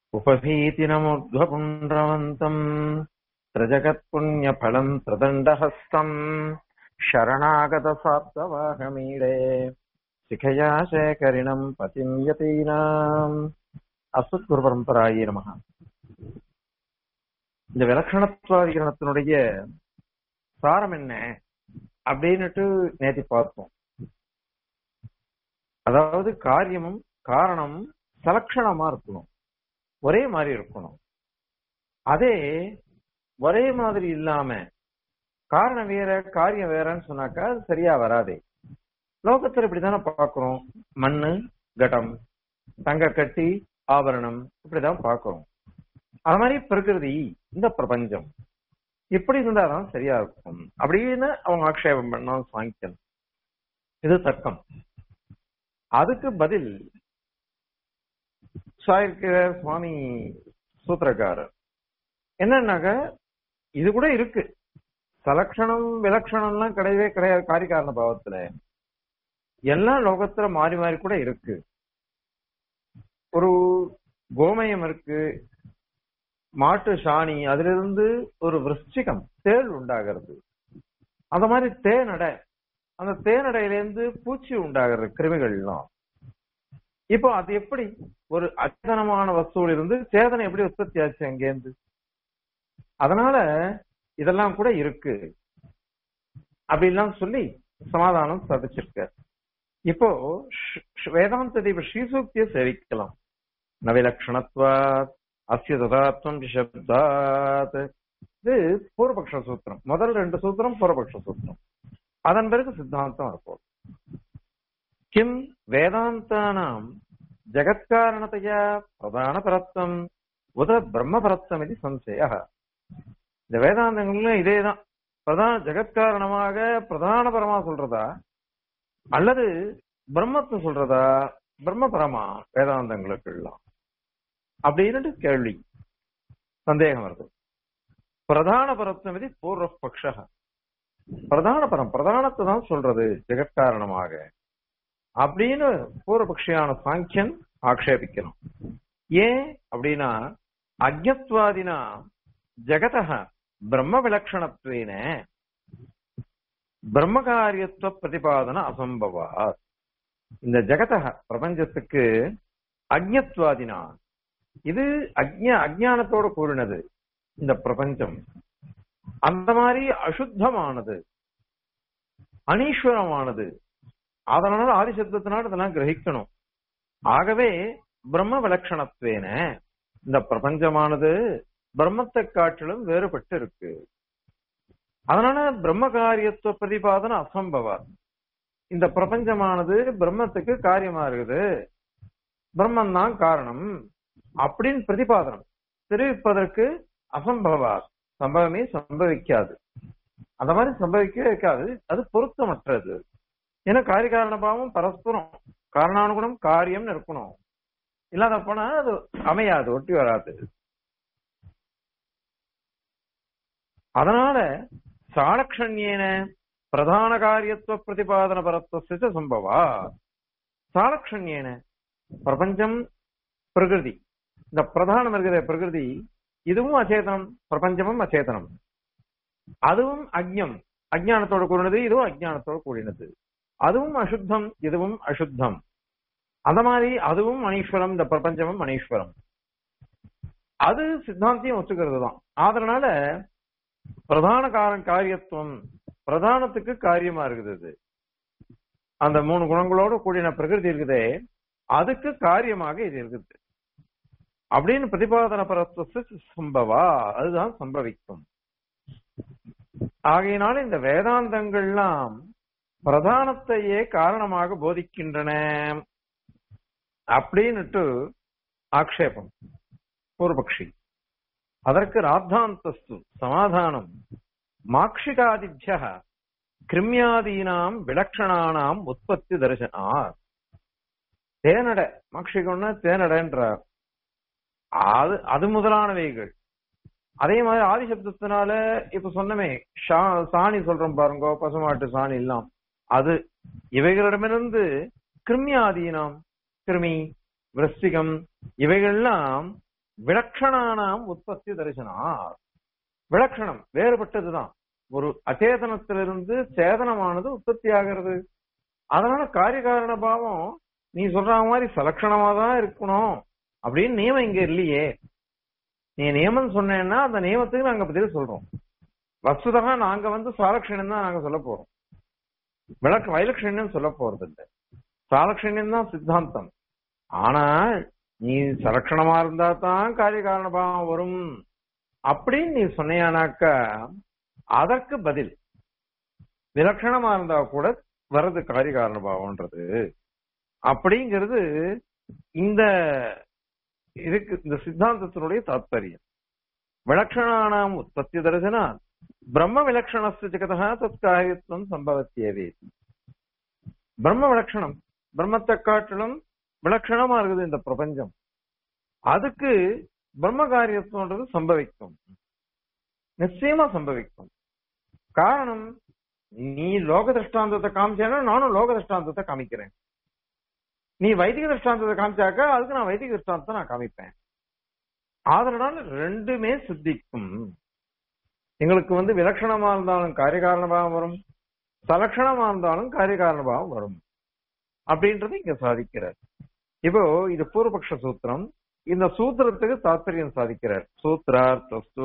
उपभीतिनमुद्ध्वपुण्ड्रवन्तम् त्रजगत्पुण्यफलम् त्रिदण्डहस्तम् शरणागतसाप्तवाहमीडे शिखया शेखरिणम् पतिम् यतीनाम् அஸ்மத் பரம்பராயே நமக இந்த விலட்சணத்துவாதிகரணத்தினுடைய சாரம் என்ன அப்படின்னுட்டு நேத்தி பார்த்தோம் அதாவது காரியமும் காரணமும் சலட்சணமா இருக்கணும் ஒரே மாதிரி இருக்கணும் அதே ஒரே மாதிரி இல்லாம காரணம் வேற காரியம் வேறன்னு சொன்னாக்கா அது சரியா வராதே லோகத்துல இப்படித்தானே பாக்குறோம் மண்ணு கடம் தங்க கட்டி ஆபரணம் இப்படிதான் பாக்குறோம் அது மாதிரி பிரகிருதி இந்த பிரபஞ்சம் இப்படி இருந்தாதான் சரியா இருக்கும் அப்படின்னு அவங்க ஆக்ஷேபம் பண்ணா சாங்கியம் இது தர்க்கம் அதுக்கு பதில் சாயிருக்கிற சுவாமி சூத்திரக்காரர் என்னன்னாக்க இது கூட இருக்கு சலக்ஷணம் விலட்சணம்லாம் கிடையவே கிடையாது காரிகாரண பாவத்துல எல்லா லோகத்துல மாறி மாறி கூட இருக்கு ஒரு கோமயம் இருக்கு மாட்டு சாணி அதுல இருந்து ஒரு விருச்சிகம் தேள் உண்டாகிறது அந்த மாதிரி தேனடை அந்த தேனடையிலேருந்து பூச்சி உண்டாகிறது கிருமிகள்லாம் இப்போ அது எப்படி ஒரு அச்சனமான வஸ்துவில இருந்து சேதனை எப்படி உற்பத்தி ஆச்சு அங்கேருந்து அதனால இதெல்லாம் கூட இருக்கு அப்படின்லாம் சொல்லி சமாதானம் சாதிச்சிருக்க இப்போ வேதாந்த தீப ஸ்ரீசூக்திய சேவிக்கலாம் நவிலக்ஷணத்வாத் அஸ்ய ததாத்வம் சப்தாத் இது பூர்வபக்ஷ சூத்திரம் முதல் ரெண்டு சூத்திரம் பூர்வபக்ஷ சூத்திரம் அதன் பிறகு சித்தாந்தம் இருக்கும் கிம் வேதாந்தானாம் ஜகத்காரணத்தையா பிரதான பரத்வம் உத பிரம்ம பரத்வம் இது சம்சய இந்த வேதாந்தங்கள்ல இதேதான் பிரதான ஜெகத்காரணமாக பிரதான பரமா சொல்றதா அல்லது பிரம்மத்தை சொல்றதா பிரம்ம பரமா வேதாந்தங்களுக்கு எல்லாம் அப்படின்னு கேள்வி சந்தேகம் வருது பிரதான பரத்வம் இது பூர்வ பக்ஷ பிரதான பரம் பிரதானத்தை தான் சொல்றது ஜெகத்காரணமாக அப்படின்னு பூர்வபக்ஷியான சாங்கியன் ஆக்ஷேபிக்கணும் ஏன் அப்படின்னா அஜத்வாதினா ஜெகத பிரம்ம விலட்சணத்துவேன பிரம்ம காரியத்துவ பிரதிபாதன அசம்பவா இந்த ஜெகத பிரபஞ்சத்துக்கு அஜத்வாதினா இது அஜ்ஞ அஜானத்தோட கூறினது இந்த பிரபஞ்சம் அந்த மாதிரி அசுத்தமானது அனீஸ்வரமானது அதனால ஆதிசப்தத்தினால் இதெல்லாம் கிரகிக்கணும் ஆகவே பிரம்ம விலட்சணத்துவேன இந்த பிரபஞ்சமானது பிரம்மத்தை காட்டிலும் வேறுபட்டு இருக்கு அதனால பிரம்ம காரியத்துவ பிரதிபாதன அசம்பவா இந்த பிரபஞ்சமானது பிரம்மத்துக்கு காரியமா இருக்குது பிரம்மன் தான் காரணம் அப்படின்னு பிரதிபாதனம் தெரிவிப்பதற்கு அசம்பவா சம்பவமே சம்பவிக்காது அந்த மாதிரி சம்பவிக்கவே இருக்காது அது பொருத்தமற்றது ஏன்னா காரிகாரண பாவம் பரஸ்பரம் காரணானுகுணம் காரியம்னு இருக்கணும் இல்லாத போனா அது அமையாது ஒட்டி வராது அதனால சாலக்ஷண்யேன பிரதான காரியத்துவ பிரதிபாதன பரத்துவ சம்பவா சாலக்ஷண்யேன பிரபஞ்சம் பிரகிருதி இந்த பிரதானம் இருக்கிற பிரகிருதி இதுவும் அச்சேதனம் பிரபஞ்சமும் அச்சேதனம் அதுவும் அக்ஞம் அஜானத்தோடு கூடினது இதுவும் அஜானத்தோடு கூடினது அதுவும் அசுத்தம் இதுவும் அசுத்தம் அந்த மாதிரி அதுவும் மணீஸ்வரம் இந்த பிரபஞ்சமும் மணீஸ்வரம் அது சித்தாந்தியம் ஒத்துக்கிறது தான் அதனால பிரதான காரண காரியத்துவம் பிரதானத்துக்கு காரியமா இருக்குது அந்த மூணு குணங்களோடு கூடின பிரகிருதி இருக்குதே அதுக்கு காரியமாக இது இருக்குது அப்படின்னு பிரதிபாதன பரத்துவ சம்பவா அதுதான் சம்பவிக்கும் ஆகையினால இந்த வேதாந்தங்கள்லாம் பிரதானத்தையே காரணமாக போதிக்கின்றன அப்படின்னுட்டு ஆக்ஷேபம் பூர்வபக்ஷி அதற்கு ராத்தாந்தஸ்து சமாதானம் மாக்ஷிகாதிபிய கிருமியாதீனாம் விலட்சணானாம் உற்பத்தி தரிசனா தேனடை மாக்ஷிகம்னா தேனடைன்றார் அது அது முதலானவைகள் அதே மாதிரி ஆதிசப்தத்தினால இப்ப சொன்னமே சாணி சொல்றோம் பாருங்க பசுமாட்டு சாணி எல்லாம் அது இவைகளிடமிருந்து கிருமியாதீனம் கிருமி விருஸ்திகம் இவைகள்லாம் விலக்ஷணானாம் உற்பத்தி தரிசனா விலக்ஷணம் வேறுபட்டதுதான் ஒரு அச்சேதனத்திலிருந்து சேதனமானது உற்பத்தி ஆகிறது அதனால காரியகாரண பாவம் நீ சொல்ற மாதிரி சலட்சணமா தான் இருக்கணும் அப்படின்னு நியமம் இங்க இல்லையே நீ நியமம் சொன்னேன்னா அந்த நியமத்துக்கு நாங்க பதில் சொல்றோம் வஸ்துதா நாங்க வந்து சாலட்சணம் தான் நாங்க சொல்ல போறோம் விளக்கு வைலட்சண்யம் சொல்ல போறது இல்லை சாலட்சண்யம் தான் சித்தாந்தம் ஆனால் நீ சலட்சணமா இருந்தா தான் காரியகாரண பாவம் வரும் அப்படின்னு நீ சொன்னியானாக்கா அதற்கு பதில் விலட்சணமா இருந்தா கூட வர்றது காரியகாரண பாவம்ன்றது அப்படிங்கிறது இந்த இதுக்கு இந்த சித்தாந்தத்தினுடைய தாத்பரியம் விலட்சணானாம் உற்பத்தி தரிசனா பிரம்ம விலட்சணஸ்து ஜெகதா தற்காரியத்துவம் சம்பவத்தியவே பிரம்ம விலட்சணம் பிரம்மத்தை காட்டிலும் விலட்சணமா இருக்குது இந்த பிரபஞ்சம் அதுக்கு பிரம்ம காரியத்துவன்றது சம்பவிக்கும் நிச்சயமா சம்பவிக்கும் காரணம் நீ லோக திருஷ்டாந்தத்தை காமிச்சேன்னா நானும் லோக திருஷ்டாந்தத்தை காமிக்கிறேன் நீ வைதிக திருஷ்டாந்தத்தை காமிச்சாக்கா அதுக்கு நான் வைதிக திருஷ்டாந்தத்தை நான் காமிப்பேன் அதனால ரெண்டுமே சித்திக்கும் எங்களுக்கு வந்து விலட்சணமா இருந்தாலும் காரியகாரணபாவம் வரும் சலட்சணமா இருந்தாலும் காரியகாரணபாவம் வரும் அப்படின்றது இங்க சாதிக்கிறார் இப்போ இது பூர்வபக்ஷ சூத்திரம் இந்த சூத்திரத்துக்கு தாத்பரியம் சாதிக்கிறார் சூத்ரார்த்தஸ்து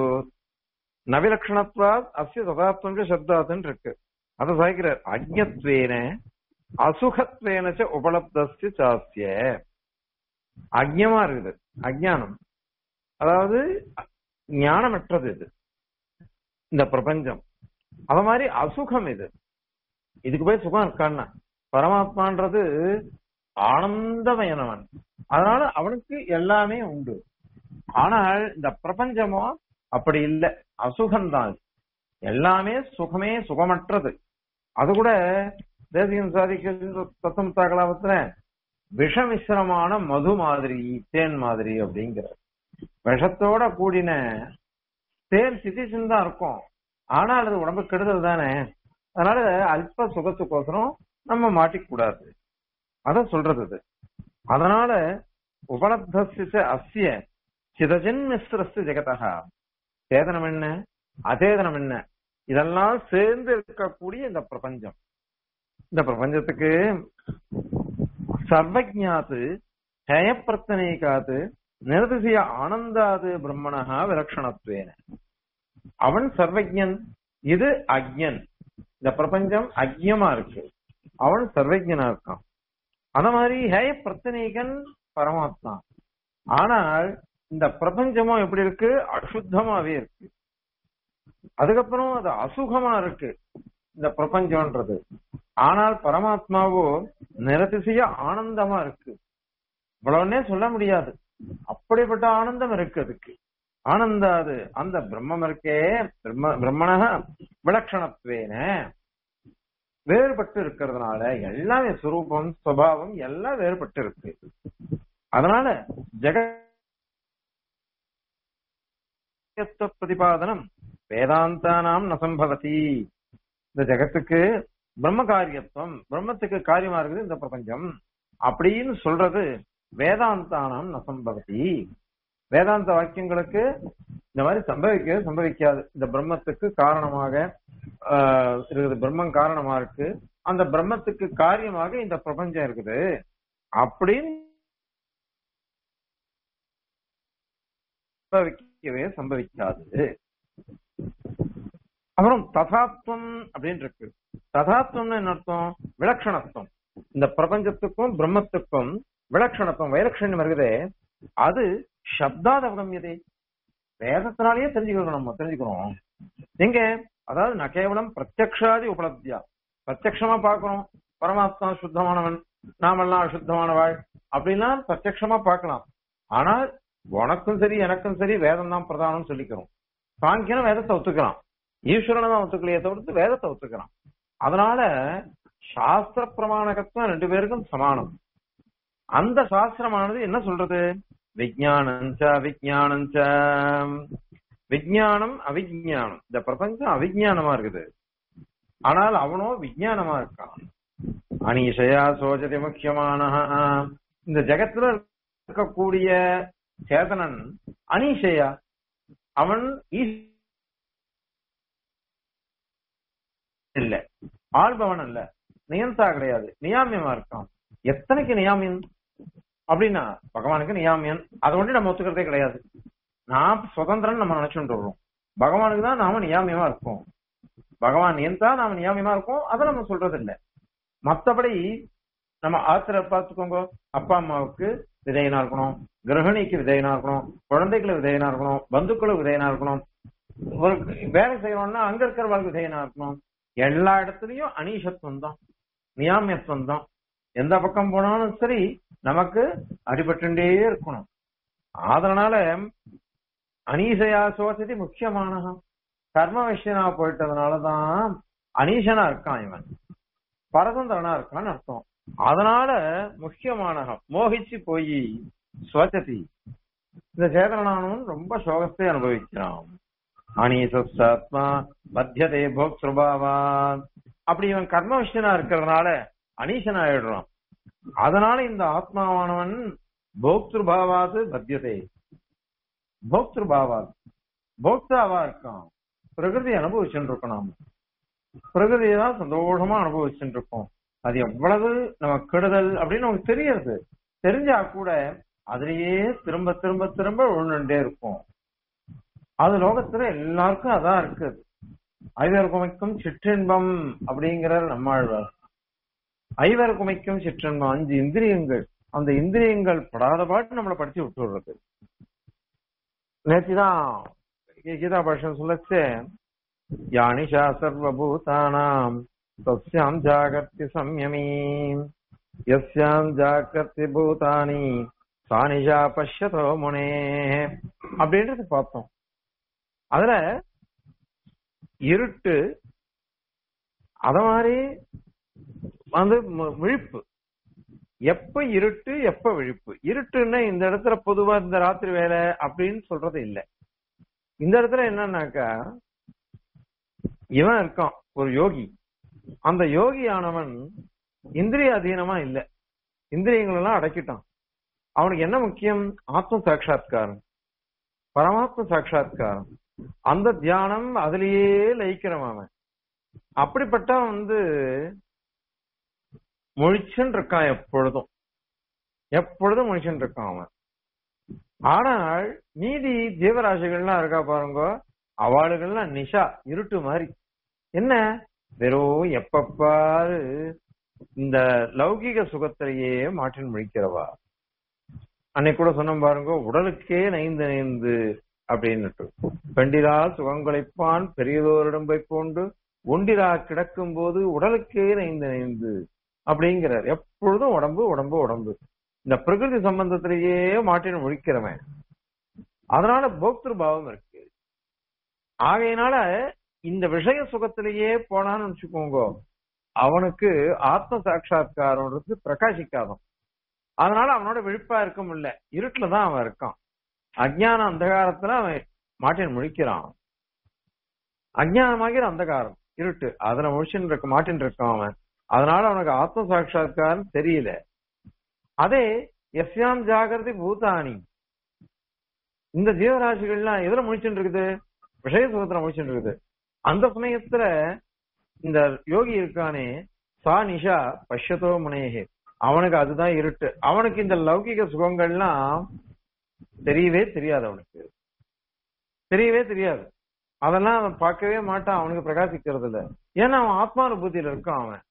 நவிலட்சணத்வா அஸ்ய ததாத்வங்க சப்தாத்துன்னு இருக்கு அதை சாதிக்கிறார் அஜத்வேன அசுகத்வேனச்ச உபலப்தஸ்ய சாஸ்ய அஜ்ஞமா இருக்குது அஜ்ஞானம் அதாவது ஞானமற்றது இது இந்த பிரபஞ்சம் அத மாதிரி அசுகம் இது இதுக்கு போய் சுகம் இருக்கான்னா பரமாத்மான்றது ஆனந்தமயனவன் அதனால அவனுக்கு எல்லாமே உண்டு ஆனால் இந்த பிரபஞ்சமோ அப்படி இல்லை அசுகம்தான் எல்லாமே சுகமே சுகமற்றது அது கூட தேசியம் சாதிக்க தத்துவம் தாக்கலாபத்துல விஷமிஸ்ரமான மது மாதிரி தேன் மாதிரி அப்படிங்கிற விஷத்தோட கூடின தேன் சிட்டிசன் தான் இருக்கும் ஆனால் அது உடம்பு கெடுதல் தானே அதனால அல்ப சுகத்துக்கோசரம் நம்ம மாட்டிக்க கூடாது அத சொல்றது இது அதனால உபலப்திச்ச அஸ்ய சிதஜன் மிஸ்ரஸ்து ஜெகதா சேதனம் என்ன அச்சேதனம் என்ன இதெல்லாம் சேர்ந்து இருக்கக்கூடிய இந்த பிரபஞ்சம் இந்த பிரபஞ்சத்துக்கு சர்வஜாத்து ஹயப்பிரத்தனைக்காத்து நிரதிசிய ஆனந்தாது பிரம்மணா விலட்சணத்துவேன அவன் சர்வஜன் இது அக்ஞன் இந்த பிரபஞ்சம் அக்ஞமா இருக்கு அவன் சர்வஜனா இருக்கான் அந்த மாதிரி ஹேய பிரத்தனேகன் பரமாத்மா ஆனால் இந்த பிரபஞ்சமும் எப்படி இருக்கு அசுத்தமாவே இருக்கு அதுக்கப்புறம் அது அசுகமா இருக்கு இந்த பிரபஞ்சம்ன்றது ஆனால் பரமாத்மாவோ நிரதிசைய ஆனந்தமா இருக்கு இவ்வளவுன்னே சொல்ல முடியாது அப்படிப்பட்ட ஆனந்தம் இருக்கு அதுக்கு ஆனந்தாது அந்த பிரம்மம் இருக்கே பிரம்ம பிரம்மணக விலட்சணத்துவேன வேறுபட்டு இருக்கிறதுனால எல்லாமே சுரூபம் சுவாவம் எல்லாம் வேறுபட்டு இருக்கு அதனால ஜெகத் பிரதிபாதனம் வேதாந்தானாம் நசம்பவதி இந்த ஜெகத்துக்கு பிரம்ம காரியத்துவம் பிரம்மத்துக்கு காரியமா இருக்குது இந்த பிரபஞ்சம் அப்படின்னு சொல்றது வேதாந்தானாம் நசம்பவதி வேதாந்த வாக்கியங்களுக்கு இந்த மாதிரி சம்பவிக்க சம்பவிக்காது இந்த பிரம்மத்துக்கு காரணமாக ஆஹ், இருக்குது பிரம்மம் காரணமா இருக்கு அந்த பிரம்மத்துக்கு காரியமாக இந்த பிரபஞ்சம் இருக்குது அப்படின்னு சம்பவிக்கவே சம்பவிக்காது அப்புறம் ததாத்வம் அப்படின்னு இருக்கு ததாத்வம்னு என்ன அர்த்தம் விலட்சணத்துவம் இந்த பிரபஞ்சத்துக்கும் பிரம்மத்துக்கும் விலட்சணத்துவம் வைலட்சண்யம் இருக்குதே அது சப்தாத் அவகமியதே வேதத்தினாலேயே தெரிஞ்சுக்கிறோம் நம்ம தெரிஞ்சுக்கிறோம் எங்க அதாவது ந கேவலம் பிரத்யக்ஷாதி உபலப்தியா பிரத்யக்ஷமா பார்க்கிறோம் பரமாத்மா சுத்தமானவன் நாமெல்லாம் அசுத்தமானவாள் அப்படின்லாம் பிரத்யக்ஷமா பார்க்கலாம் ஆனால் உனக்கும் சரி எனக்கும் சரி வேதம் தான் பிரதானம் சொல்லிக்கிறோம் சாங்கியனும் வேதத்தை ஒத்துக்கலாம் ஈஸ்வரனை தான் ஒத்துக்கலையே தவிர்த்து வேதத்தை ஒத்துக்கிறான் அதனால சாஸ்திர பிரமாணகத்துவம் ரெண்டு பேருக்கும் சமானம் அந்த சாஸ்திரமானது என்ன சொல்றது விஜயானஞ்ச அவிஜானஞ்ச விஜயானம் அவிஜானம் இந்த பிரபஞ்சம் அவிஜானமா இருக்குது ஆனால் அவனோ விஜயானமா இருக்கான் அனீஷயா சோஜதி முக்கியமான இந்த ஜெகத்துல இருக்கக்கூடிய சேதனன் அனீஷையா அவன் ஈஸ்- இல்ல ஆள்பவன் அல்ல நியந்தா கிடையாது நியாமியமா இருக்கான் எத்தனைக்கு நியாமியன் அப்படின்னா பகவானுக்கு நியாமியன் அதை ஒண்டி நம்ம ஒத்துக்கிறதே கிடையாது நான் சுதந்திரன் நம்ம நினைச்சுட்டு வர்றோம் பகவானுக்கு தான் நாம நியாமியமா இருக்கோம் பகவான் நியந்தா நாம நியாமியமா இருக்கோம் அதை நம்ம சொல்றது இல்ல மத்தபடி நம்ம ஆத்திர பார்த்துக்கோங்க அப்பா அம்மாவுக்கு விதையனா இருக்கணும் கிரகணிக்கு விதையனா இருக்கணும் குழந்தைகளை விதையனா இருக்கணும் பந்துக்களுக்கு விதையனா இருக்கணும் ஒரு வேலை செய்யறோம்னா அங்க இருக்கிறவங்களுக்கு விதையனா இருக்கணும் எல்லா இடத்துலயும் அனீஷத்துவம் தான் நியாமியத்துவம் தான் எந்த பக்கம் போனாலும் சரி நமக்கு அடிபட்டுட்டே இருக்கணும் அதனால அனீசையா சோசதி முக்கியமான கர்ம விஷயனா போயிட்டதுனாலதான் அனீசனா இருக்கான் இவன் பரதந்திரனா இருக்கான்னு அர்த்தம் அதனால முக்கியமான மோகிச்சு போய் ஸ்வச்சதி இந்த சேதனானவன் ரொம்ப சோகத்தை அனுபவிக்கிறான் அனீசாத்மா மத்தியதே போக் சுபாவான் அப்படி இவன் கர்ம விஷயனா இருக்கிறதுனால அனீசன் ஆயிடுறான் அதனால இந்த ஆத்மாவானவன் போக்திருபாவாது பத்தியதே போக்திருபாவாது போக்தாவா இருக்கான் பிரகிருதி அனுபவிச்சுட்டு இருக்கோம் நாம பிரகிருதியை தான் சந்தோஷமா அனுபவிச்சுட்டு இருக்கோம் அது எவ்வளவு நம்ம கெடுதல் அப்படின்னு நமக்கு தெரியறது தெரிஞ்சா கூட அதுலயே திரும்ப திரும்ப திரும்ப விழுந்துட்டே இருக்கும் அது லோகத்துல எல்லாருக்கும் அதான் இருக்குது ஐவர் குமைக்கும் சிற்றின்பம் அப்படிங்கிற நம்மாழ்வார் ஐவர் குமைக்கும் சிற்றின்பம் அஞ்சு இந்திரியங்கள் அந்த இந்திரியங்கள் படாத பாட்டு நம்மளை படிச்சு விட்டு விடுறது நேற்றுதான் கீதா பாஷன் சொல்லச்சு யானிஷா சர்வபூதானாம் தஸ்யாம் ஜாகர்த்தி சம்யமீ யஸ்யாம் ஜாகர்த்தி பூதானி சானிஷா பஷ்யதோ முனே அப்படின்றது பார்த்தோம் அதுல இருட்டு அத மாதிரி வந்து மு- விழிப்பு எப்ப இருட்டு எப்ப விழிப்பு இருட்டுன்னா இந்த இடத்துல பொதுவா இந்த ராத்திரி வேலை அப்படின்னு சொல்றது இல்ல இந்த இடத்துல என்னன்னாக்கா இவன் இருக்கான் ஒரு யோகி அந்த யோகியானவன் இந்திரிய அதீனமா இல்ல இந்திரியங்கள் எல்லாம் அடக்கிட்டான் அவனுக்கு என்ன முக்கியம் ஆத்ம சாட்சா்காரம் பரமாத்ம சாட்சா்காரம் அந்த தியானம் அதுலயே லயிக்கிறவன் அவன் அப்படிப்பட்ட வந்து முழிச்சுன்னு இருக்கான் எப்பொழுதும் எப்பொழுதும் முழிச்சுன்னு இருக்கான் அவன் ஆனால் மீதி ஜீவராசிகள்லாம் இருக்கா பாருங்க அவளுகள்லாம் நிஷா இருட்டு மாதிரி என்ன வெறும் எப்ப பாரு இந்த லௌகிக சுகத்திலேயே மாற்றின் முழிக்கிறவா அன்னைக்கு கூட சொன்ன பாருங்க உடலுக்கே நைந்து நைந்து அப்படின்னுட்டு பெண்டிரா சுகங்களைப்பான் பெரியதோரிடம் போய் கொண்டு ஒண்டிரா கிடக்கும் போது உடலுக்கே நைந்து நைந்து அப்படிங்கிறார் எப்பொழுதும் உடம்பு உடம்பு உடம்பு இந்த பிரகிருதி சம்பந்தத்திலேயே மாட்டின் முழிக்கிறவன் அதனால போக்திரு பாவம் இருக்கு ஆகையினால இந்த விஷய சுகத்திலேயே போனான்னு வச்சுக்கோங்க அவனுக்கு ஆத்ம சாட்சா்காரம்ன்றது பிரகாசிக்காதான் அதனால அவனோட விழிப்பா இருக்க முடியல இருட்டுல தான் அவன் இருக்கான் அஜ்ஞான அந்தகாரத்துல அவன் மாட்டின் முழிக்கிறான் அஜ்ஞானமாகிற அந்தகாரம் இருட்டு அதுல முழிச்சுன்னு இருக்க மாட்டின் இருக்கான் அவன் அதனால அவனுக்கு ஆத்ம சாட்சா்காரம் தெரியல அதே எஸ்யாம் ஜாகிரதி பூதானி இந்த ஜீவராசிகள்லாம் எதுல முழிச்சுட்டு இருக்குது விஷய சுகத்துல முழிச்சுட்டு இருக்குது அந்த சமயத்துல இந்த யோகி இருக்கானே சா நிஷா பஷ்யத்தோ முனேகே அவனுக்கு அதுதான் இருட்டு அவனுக்கு இந்த லௌகிக சுகங்கள்லாம் தெரியவே தெரியாது அவனுக்கு தெரியவே தெரியாது அதெல்லாம் அவன் பார்க்கவே மாட்டான் அவனுக்கு பிரகாசிக்கிறது இல்ல ஏன்னா அவன் ஆத்மானுபூதியில இருக்கான் அவன்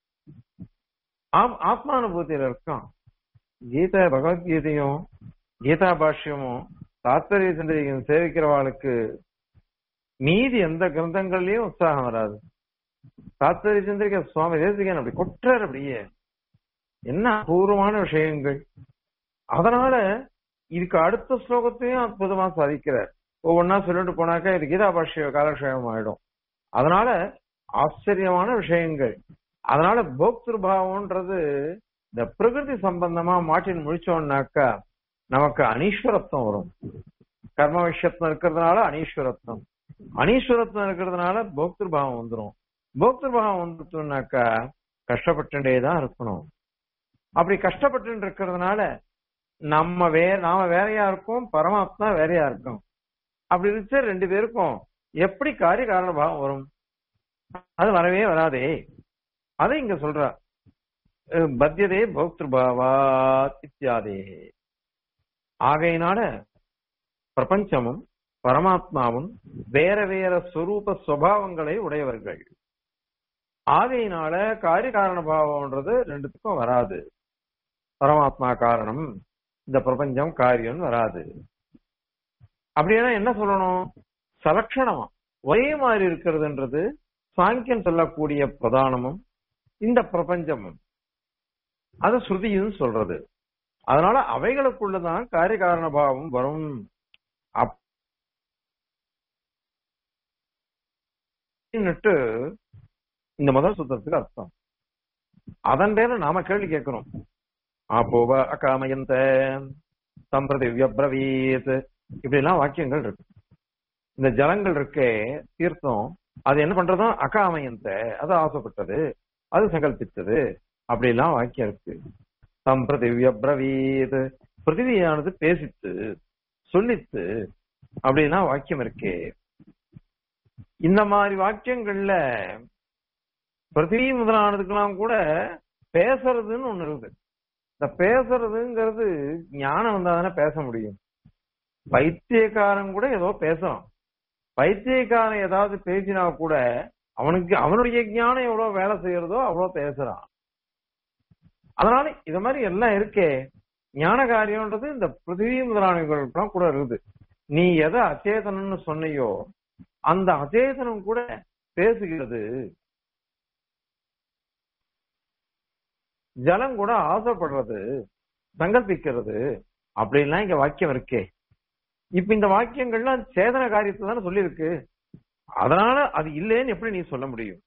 ஆம்- ஆத்மானுபூதியில இருக்கான் கீதா பகவத்கீதையும் கீதா பாஷ்யமும் தாத்பரிய சிந்தனையும் சேவிக்கிறவாளுக்கு மீதி எந்த கிரந்தங்கள்லயும் உற்சாகம் வராது தாத்பரிய சிந்தரிக்க சுவாமி தேசிகன் அப்படி கொற்றார் அப்படியே என்ன அபூர்வமான விஷயங்கள் அதனால இதுக்கு அடுத்த ஸ்லோகத்தையும் அற்புதமா சாதிக்கிறார் ஒவ்வொன்னா சொல்லிட்டு போனாக்கா இது கீதா பாஷ்ய காலக்ஷேபம் ஆயிடும் அதனால ஆச்சரியமான விஷயங்கள் அதனால போக்திருபாவம்ன்றது இந்த பிரகிருதி சம்பந்தமா மாட்டின் முழிச்சோம்னாக்கா நமக்கு அனீஸ்வரத்துவம் வரும் கர்ம விஷயத்துவம் இருக்கிறதுனால அனீஸ்வரத்துவம் அனீஸ்வரத்துவம் இருக்கிறதுனால போக்திருபாவம் வந்துரும் போக்திருபாவம் வந்துட்டோம்னாக்கா கஷ்டப்பட்டுட்டே தான் இருக்கணும் அப்படி கஷ்டப்பட்டு இருக்கிறதுனால நம்ம வேற நாம வேறையா இருக்கோம் பரமாத்மா வேறையா இருக்கும் அப்படி இருந்துச்சு ரெண்டு பேருக்கும் எப்படி காரிய காரண பாவம் வரும் அது வரவே வராதே அதை இங்க சொல்ற பத்தியதே போக்திருபாவா இத்தியாதே ஆகையினால பிரபஞ்சமும் பரமாத்மாவும் வேற வேற சொரூப சுவாவங்களை உடையவர்கள் ஆகையினால காரிய காரண பாவம்ன்றது ரெண்டுத்துக்கும் வராது பரமாத்மா காரணம் இந்த பிரபஞ்சம் காரியம் வராது அப்படின்னா என்ன சொல்லணும் சலட்சணமா ஒரே மாதிரி இருக்கிறதுன்றது சாங்கியன் சொல்லக்கூடிய பிரதானமும் இந்த பிரபஞ்சமும் அது ஸ்ருதியும் சொல்றது அதனால அவைகளுக்குள்ளதான் காரிய காரண பாவம் வரும் அப்படின்னுட்டு இந்த முதல் சுத்தத்துக்கு அர்த்தம் அதன் பேர நாம கேள்வி கேட்கிறோம் ஆப்போவ அகாமயந்த சம்பிரதிவ்ய பிரவீத் இப்படி எல்லாம் வாக்கியங்கள் இருக்கு இந்த ஜலங்கள் இருக்கே தீர்த்தம் அது என்ன பண்றதும் அகாமயந்த அது ஆசைப்பட்டது அது சங்கல்பித்தது அப்படி எல்லாம் வாக்கியம் இருக்கு சம்பிரதிவ்ய பிரவீத் பிருத்திவியானது பேசித்து சொல்லித்து அப்படின்னா வாக்கியம் இருக்கே இந்த மாதிரி வாக்கியங்கள்ல பிருத்திவி முதலானதுக்கெல்லாம் கூட பேசுறதுன்னு ஒண்ணு இருக்குது இந்த பேசுறதுங்கிறது ஞானம் வந்தா தானே பேச முடியும் பைத்தியக்காரன் கூட ஏதோ பேசலாம் பைத்தியக்காரன் ஏதாவது பேசினா கூட அவனுக்கு அவனுடைய ஞானம் எவ்வளவு வேலை செய்யறதோ அவ்வளவு பேசுறான் அதனால இத மாதிரி எல்லாம் இருக்கே ஞான காரியம்ன்றது இந்த பிருத்திவி முதலானவர்களுக்கெல்லாம் கூட இருக்குது நீ எதை அச்சேதனம்னு சொன்னையோ அந்த அச்சேதனம் கூட பேசுகிறது ஜலம் கூட ஆசைப்படுறது சங்கல்பிக்கிறது அப்படின்லாம் இங்க வாக்கியம் இருக்கே இப்ப இந்த வாக்கியங்கள்லாம் சேதன காரியத்தை தானே சொல்லியிருக்கு அதனால அது இல்லைன்னு எப்படி நீ சொல்ல முடியும்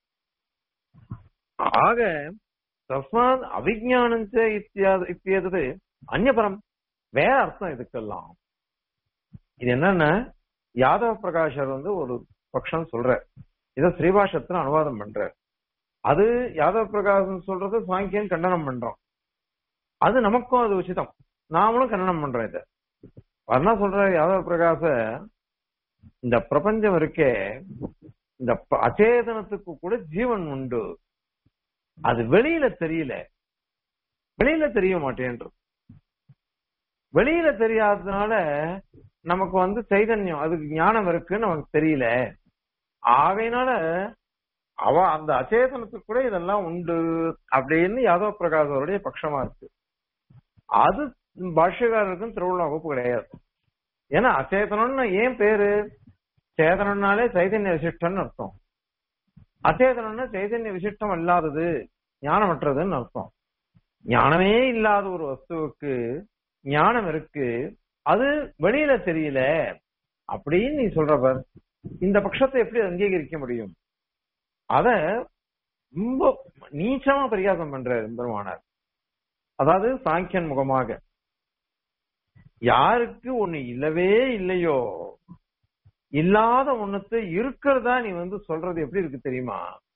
ஆக தஸ்மாத் அவிஜானம் இத்தியது அந்நியபரம் வேற அர்த்தம் இதுக்கெல்லாம் இது என்னன்னா யாதவ பிரகாஷர் வந்து ஒரு பட்சம் சொல்ற இத ஸ்ரீபாஷத்துல அனுவாதம் பண்ற அது யாதவ பிரகாசம் சொல்றது சாங்கியன் கண்டனம் பண்றோம் அது நமக்கும் அது உச்சிதம் நாமளும் கண்டனம் பண்றோம் இத வர்ணா சொல்ற யாதவ பிரகாச இந்த பிரபஞ்சம் இருக்கே இந்த அச்சேதனத்துக்கு கூட ஜீவன் உண்டு அது வெளியில தெரியல வெளியில தெரிய மாட்டேன்றது வெளியில தெரியாததுனால நமக்கு வந்து சைதன்யம் அதுக்கு ஞானம் இருக்குன்னு நமக்கு தெரியல ஆகையினால அவ அந்த அச்சேதனத்துக்கு கூட இதெல்லாம் உண்டு அப்படின்னு யாதவ பிரகாசருடைய பட்சமா இருக்கு அது பாஷ்யக்காரருக்கும் திருவிழா வகுப்பு கிடையாது ஏன்னா அச்சேதனம்னு ஏன் பேரு சேதனம்னாலே சைதன்ய விசிஷ்டம்னு அர்த்தம் அச்சேதனம்னா சைதன்ய விசிஷ்டம் அல்லாதது ஞானமற்றதுன்னு அர்த்தம் ஞானமே இல்லாத ஒரு வஸ்துவுக்கு ஞானம் இருக்கு அது வெளியில தெரியல அப்படின்னு நீ சொல்றவர் இந்த பட்சத்தை எப்படி அங்கீகரிக்க முடியும் அத ரொம்ப நீச்சமா பரிகாசம் பண்ற பெருமானார் அதாவது சாங்கியன் முகமாக யாருக்கு ஒண்ணு இல்லவே இல்லையோ இல்லாத ஒண்ணுத்து இருக்கிறதா நீ வந்து சொல்றது எப்படி இருக்கு தெரியுமா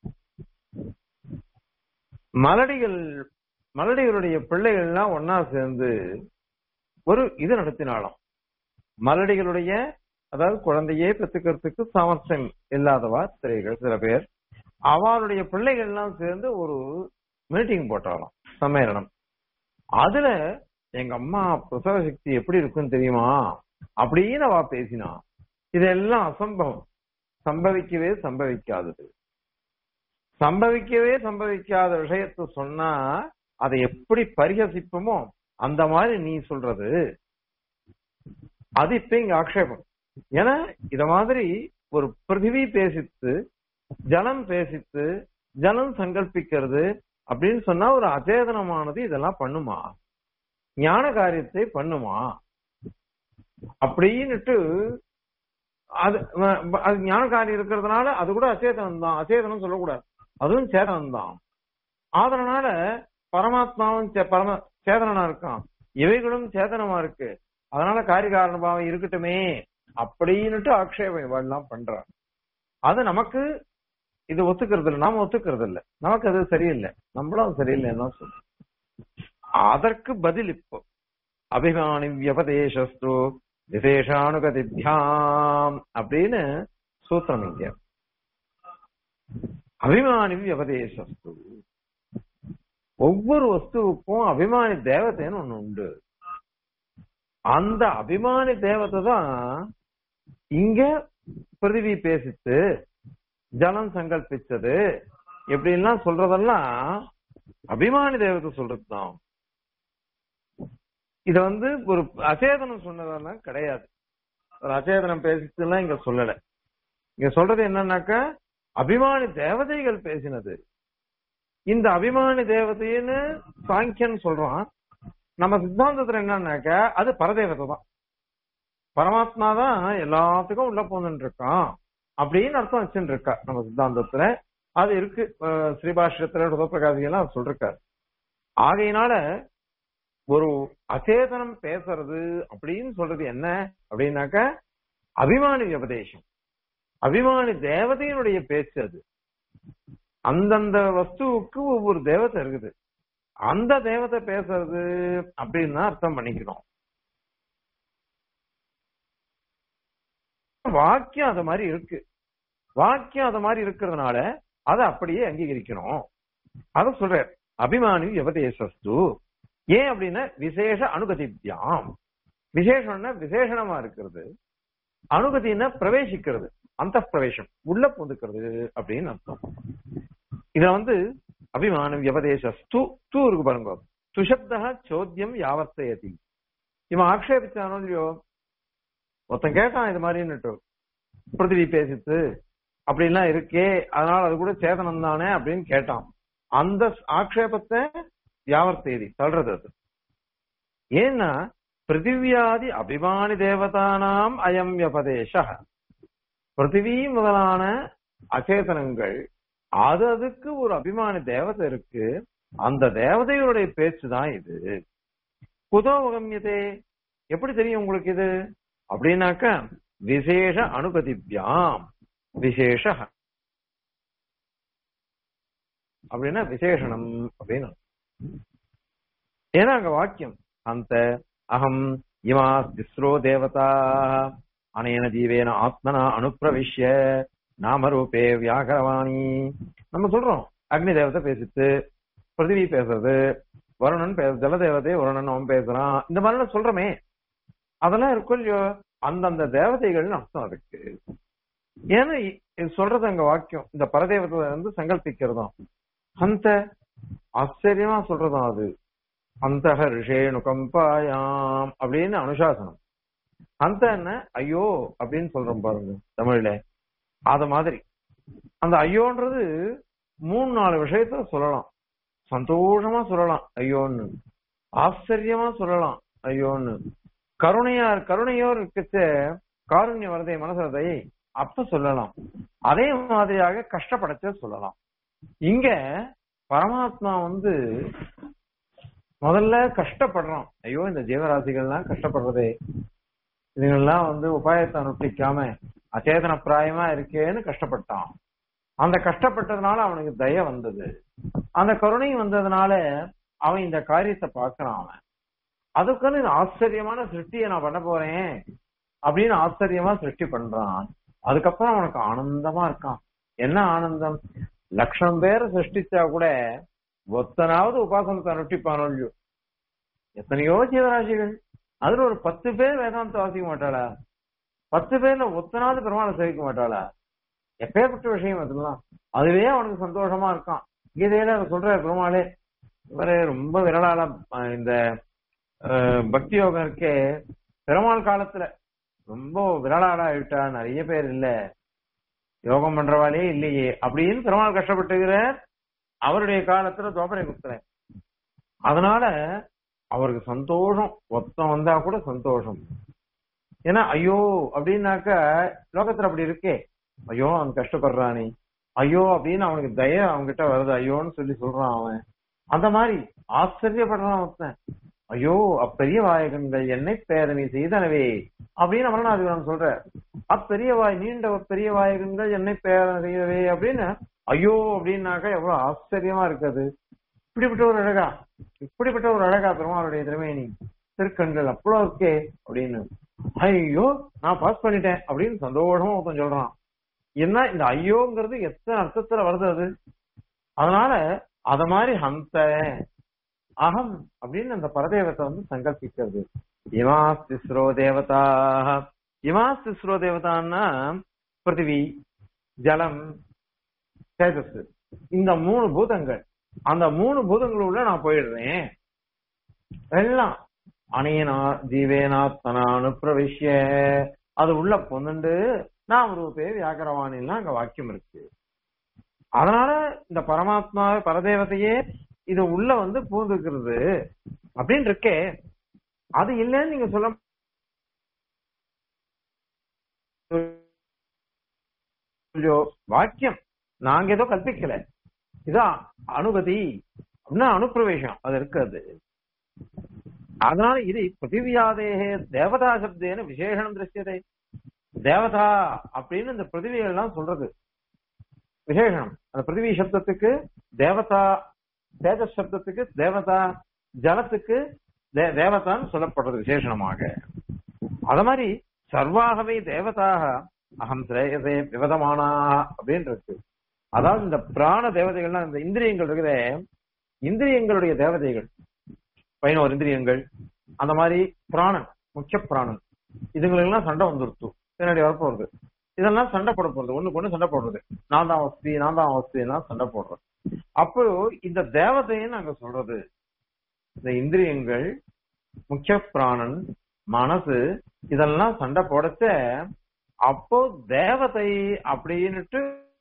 மலடிகள் மலடிகளுடைய பிள்ளைகள்லாம் ஒன்னா சேர்ந்து ஒரு இது நடத்தினாலும் மலடிகளுடைய அதாவது குழந்தையே பெற்றுக்கிறதுக்கு சாமர்த்தியம் இல்லாதவா ஸ்திரீகள் சில பேர் அவளுடைய பிள்ளைகள் எல்லாம் சேர்ந்து ஒரு மீட்டிங் போட்டாலும் சம்மேளனம் அதுல எங்க அம்மா பிரசவ சக்தி எப்படி இருக்குன்னு தெரியுமா அப்படின்னு அவ பேசினா இதெல்லாம் அசம்பவம் சம்பவிக்கவே சம்பவிக்காதது சம்பவிக்கவே சம்பவிக்காத விஷயத்த சொன்னா அதை எப்படி பரிகசிப்போமோ அந்த மாதிரி நீ சொல்றது அது இப்ப இங்க ஆக்ஷேபம் ஏன்னா இத மாதிரி ஒரு பிருத்திவி பேசித்து ஜலம் பேசித்து ஜலம் சங்கல்பிக்கிறது அப்படின்னு சொன்னா ஒரு அச்சேதனமானது இதெல்லாம் பண்ணுமா ஞான காரியத்தை பண்ணுமா அப்படின்னுட்டு அது அது ஞான காரியம் இருக்கிறதுனால அது கூட அச்சேதனம் தான் அச்சேதனம் சொல்லக்கூடாது அதுவும் சேதனம் தான் அதனால பரமாத்மாவும் பரம சேதனனா இருக்கான் இவைகளும் சேதனமா இருக்கு அதனால காரிய காரண பாவம் இருக்கட்டுமே அப்படின்னுட்டு ஆக்ஷேபம் இவெல்லாம் பண்றான் அது நமக்கு இது ஒத்துக்கிறது இல்லை நாம ஒத்துக்கிறது இல்லை நமக்கு அது சரியில்லை நம்மளும் அது சரியில்லைன்னு தான் சொல்றோம் அதற்கு பதில் இப்போ அபிமானி வியபதேசஸ்து விசேஷானுகதிபியாம் அப்படின்னு சூத்திரம் இங்க அபிமானி வியபதேசஸ்து ஒவ்வொரு வஸ்துவுக்கும் அபிமானி தேவதைன்னு ஒண்ணு உண்டு அந்த அபிமானி தேவதை தான் இங்க பிருதிவி பேசித்து ஜலம் சங்கல்பிச்சது எப்படின்லாம் சொல்றதெல்லாம் அபிமானி தேவதை சொல்றதுதான் இத வந்து ஒரு அச்சேதனம் சொன்னதெல்லாம் கிடையாது ஒரு அச்சேதனம் பேசிட்டுலாம் இங்க சொல்லல இங்க சொல்றது என்னன்னாக்கா அபிமானி தேவதைகள் பேசினது இந்த அபிமானி தேவதைன்னு சாங்கியன் சொல்றான் நம்ம சித்தாந்தத்துல என்னன்னாக்கா அது பரதேவதை தான் பரமாத்மா தான் எல்லாத்துக்கும் உள்ள போந்துட்டு இருக்கான் அப்படின்னு அர்த்தம் வச்சுட்டு இருக்கா நம்ம சித்தாந்தத்துல அது இருக்கு அஹ் ஸ்ரீபாஷ்யத்துல ருதப்பிரகாசிகெல்லாம் சொல்லிருக்காரு ஆகையினால ஒரு அச்சேதனம் பேசுறது அப்படின்னு சொல்றது என்ன அப்படின்னாக்க அபிமானி உபதேசம் அபிமானி தேவதையினுடைய பேச்சு அது அந்தந்த வஸ்துவுக்கு ஒவ்வொரு தேவதை இருக்குது அந்த தேவதை பேசுறது அப்படின்னு தான் அர்த்தம் பண்ணிக்கணும் வாக்கியம் அது மாதிரி இருக்கு வாக்கியம் அது மாதிரி இருக்கிறதுனால அதை அப்படியே அங்கீகரிக்கணும் அத சொல்ற அபிமானி வியபதேசஸ்து ஏன் அப்படின்னா விசேஷ அனுகதித்யாம் விசேஷம்னா விசேஷணமா இருக்கிறது அனுகதினா பிரவேசிக்கிறது அந்த பிரவேசம் உள்ள புந்துக்கிறது அப்படின்னு அர்த்தம் இத வந்து அபிமான வியபதேசஸ்து தூ இருக்கு பாருங்க துஷப்தா சோத்தியம் யாவர்த்தயதி இவன் ஆக்ஷேபிச்சானோ இல்லையோ ஒருத்தன் கேட்டான் இது மாதிரின்னுட்டு பிருத்திவி பேசித்து அப்படிலாம் இருக்கே அதனால அது கூட சேதனம் தானே அப்படின்னு கேட்டான் அந்த ஆக்ஷேபத்தை வியாவர்த்தேதி தள்ளுறது அது ஏன்னா பிருத்திவியாதி அபிமானி தேவதானாம் அயம் வியபதேச பிருத்திவி முதலான அச்சேதனங்கள் அது அதுக்கு ஒரு அபிமானி தேவதை இருக்கு அந்த தேவதையுடைய பேச்சு தான் இது குதோ உகமியதே எப்படி தெரியும் உங்களுக்கு இது அப்படின்னாக்க விசேஷ அனுபதிபியாம் விசேஷ அப்படின்னா விசேஷணம் அப்படின்னு ஏன்னா அங்க வாக்கியம் அந்த அகம் இமா திஸ்ரோ தேவதா அனேன ஜீவேன ஆத்மனா அனுப்பிரவிஷ்ய நாமரூபே வியாகரவாணி நம்ம சொல்றோம் அக்னி தேவதை பேசித்து பிருத்திவி பேசுறது வருணன் பேச ஜலதேவதை வருணன் அவன் பேசுறான் இந்த மாதிரிலாம் சொல்றோமே அதெல்லாம் இருக்கும் இல்லையோ அந்தந்த தேவதைகள்னு அர்த்தம் அதுக்கு ஏன்னா இது சொல்றது அங்க வாக்கியம் இந்த பரதேவத்தை வந்து சங்கல்பிக்கிறதும் அந்த ஆச்சரியமா சொல்றதும் அது அந்த ரிஷேணு கம்பாயாம் அப்படின்னு அனுசாசனம் அந்த என்ன ஐயோ அப்படின்னு சொல்றோம் பாருங்க தமிழ்ல அத மாதிரி அந்த ஐயோன்றது மூணு நாலு விஷயத்த சொல்லலாம் சந்தோஷமா சொல்லலாம் ஐயோன்னு ஆச்சரியமா சொல்லலாம் ஐயோன்னு கருணையா கருணையோ இருக்கச்ச காருண்ய வரதை மனசதை அப்ப சொல்லலாம் அதே மாதிரியாக கஷ்டப்படச்ச சொல்லலாம் இங்க பரமாத்மா வந்து முதல்ல கஷ்டப்படுறான் ஐயோ இந்த ஜீவராசிகள்லாம் கஷ்டப்படுறதே இதுங்கெல்லாம் வந்து உபாயத்தை அனுஷ்டிக்காம அச்சேதன பிராயமா இருக்கேன்னு கஷ்டப்பட்டான் அந்த கஷ்டப்பட்டதுனால அவனுக்கு தய வந்தது அந்த கருணை வந்ததுனால அவன் இந்த காரியத்தை பார்க்கறான் அவன் அதுக்குன்னு இது ஆச்சரியமான சிருஷ்டியை நான் பண்ண போறேன் அப்படின்னு ஆச்சரியமா சிருஷ்டி பண்றான் அதுக்கப்புறம் அவனுக்கு ஆனந்தமா இருக்கான் என்ன ஆனந்தம் லட்சம் பேரை சிருஷ்டிச்சா கூட ஒத்தனாவது உபாசனத்தை அனுஷ்டிப்பானோ இல்லையோ எத்தனையோ ஜீவராசிகள் அதுல ஒரு பத்து பேர் வேதாந்தம் வாசிக்க மாட்டாளா பத்து பேர்ல ஒத்தனாவது பெருமாளை சேவிக்க மாட்டாளா எப்பேற்பட்ட விஷயம் அதெல்லாம் அதுவே அவனுக்கு சந்தோஷமா இருக்கான் கீதையில அவர் சொல்ற பெருமாளே இவரு ரொம்ப விரலால அஹ், இந்த அஹ், பக்தி யோகம் இருக்கே பெருமாள் காலத்துல ரொம்ப விரலாடா ஆயிட்டா நிறைய பேர் இல்ல யோகம் பண்றவாளே இல்லையே அப்படின்னு பெருமாள் கஷ்டப்பட்டுகிறார் அவருடைய காலத்துல தோபரை குத்துறேன் அதனால அவருக்கு சந்தோஷம் ஒத்தம் வந்தா கூட சந்தோஷம் ஏன்னா ஐயோ அப்படின்னாக்க லோகத்துல அப்படி இருக்கே ஐயோ அவன் கஷ்டப்படுறானே ஐயோ அப்படின்னு அவனுக்கு தய அவன்கிட்ட வருது ஐயோன்னு சொல்லி சொல்றான் அவன் அந்த மாதிரி ஆச்சரியப்படுறான் ஒருத்தன் ஐயோ அப்பெரிய வாயகங்கள் என்னை பேதனை செய்தனவே அப்படின்னு அமரநாதிபுரம் சொல்ற அப்பெரிய வாய் நீண்ட பெரிய வாயகங்கள் என்னை பேதனை செய்தவே அப்படின்னு ஐயோ அப்படின்னாக்கா எவ்வளவு ஆச்சரியமா இருக்குது இப்படிப்பட்ட ஒரு அழகா இப்படிப்பட்ட ஒரு அழகா பெருமாளுடைய திருமேனி திருக்கண்கள் அவ்வளவு இருக்கே அப்படின்னு ஐயோ நான் பாஸ் பண்ணிட்டேன் அப்படின்னு சந்தோஷமா ஒருத்தன் சொல்றான் என்ன இந்த ஐயோங்கிறது எத்தனை அர்த்தத்துல வருது அது அதனால அத மாதிரி ஹந்த அகம் அப்படின்னு அந்த பரதேவத்தை வந்து சங்கல்பிக்கிறது இமாஸ் திஸ்ரோ தேவதா இமாஸ் திஸ்ரோ தேவதான்னா பிருத்திவி ஜலம் தேஜஸ் இந்த மூணு பூதங்கள் அந்த மூணு பூதங்களுள்ள நான் போயிடுறேன் எல்லாம் அனேனா ஜீவேனாத்மனா அனுப்பிரவிஷ்ய அது உள்ள பொண்ணுண்டு நான் ரூபே வியாகரவாணிலாம் அங்க வாக்கியம் இருக்கு அதனால இந்த பரமாத்மா பரதேவதையே இது உள்ள வந்து பூந்துக்கிறது அப்படின்னு இருக்கே அது இல்லைன்னு நீங்க சொல்ல முடியும். வாக்கியம் நாங்க ஏதோ கற்பிக்கல இதான் அனுபதி அப்படின்னா அனுப்பிரவேசம் அது இருக்காது அதனால இது பிருத்திவியாதேகே தேவதா சப்தேன விசேஷனம் திருஷ்யதே தேவதா அப்படின்னு இந்த பிருத்திவிகள் எல்லாம் சொல்றது விசேஷனம் அந்த பிருத்திவி சப்தத்துக்கு தேவதா தேஜஸ் சப்தத்துக்கு தேவதா ஜலத்துக்கு தே- தேவதான்னு சொல்லப்படுறது விசேஷணமாக அத மாதிரி சர்வாகவே தேவதாக அகம் சிரேயசே விவதமானா அப்படின்னு இருக்கு அதாவது இந்த பிராண தேவதைகள்லாம் இந்த இந்திரியங்கள் இருக்குதே இந்திரியங்களுடைய தேவதைகள் பதினோரு இந்திரியங்கள் அந்த மாதிரி பிராணன் முக்கிய பிராணன் இதுங்களெல்லாம் சண்டை வந்துருத்து பின்னாடி வரப்போறது இதெல்லாம் சண்டை போட போறது ஒண்ணுக்கு ஒண்ணு சண்டை போடுறது நான் தான் வசதி நான் தான் வசதினா சண்டை போடுறது அப்போ இந்த தேவதைன்னு நாங்க சொல்றது இந்த இந்திரியங்கள் முக்கிய பிராணன் மனசு இதெல்லாம் சண்டை போடச்ச அப்போ தேவதை அப்படின்னுட்டு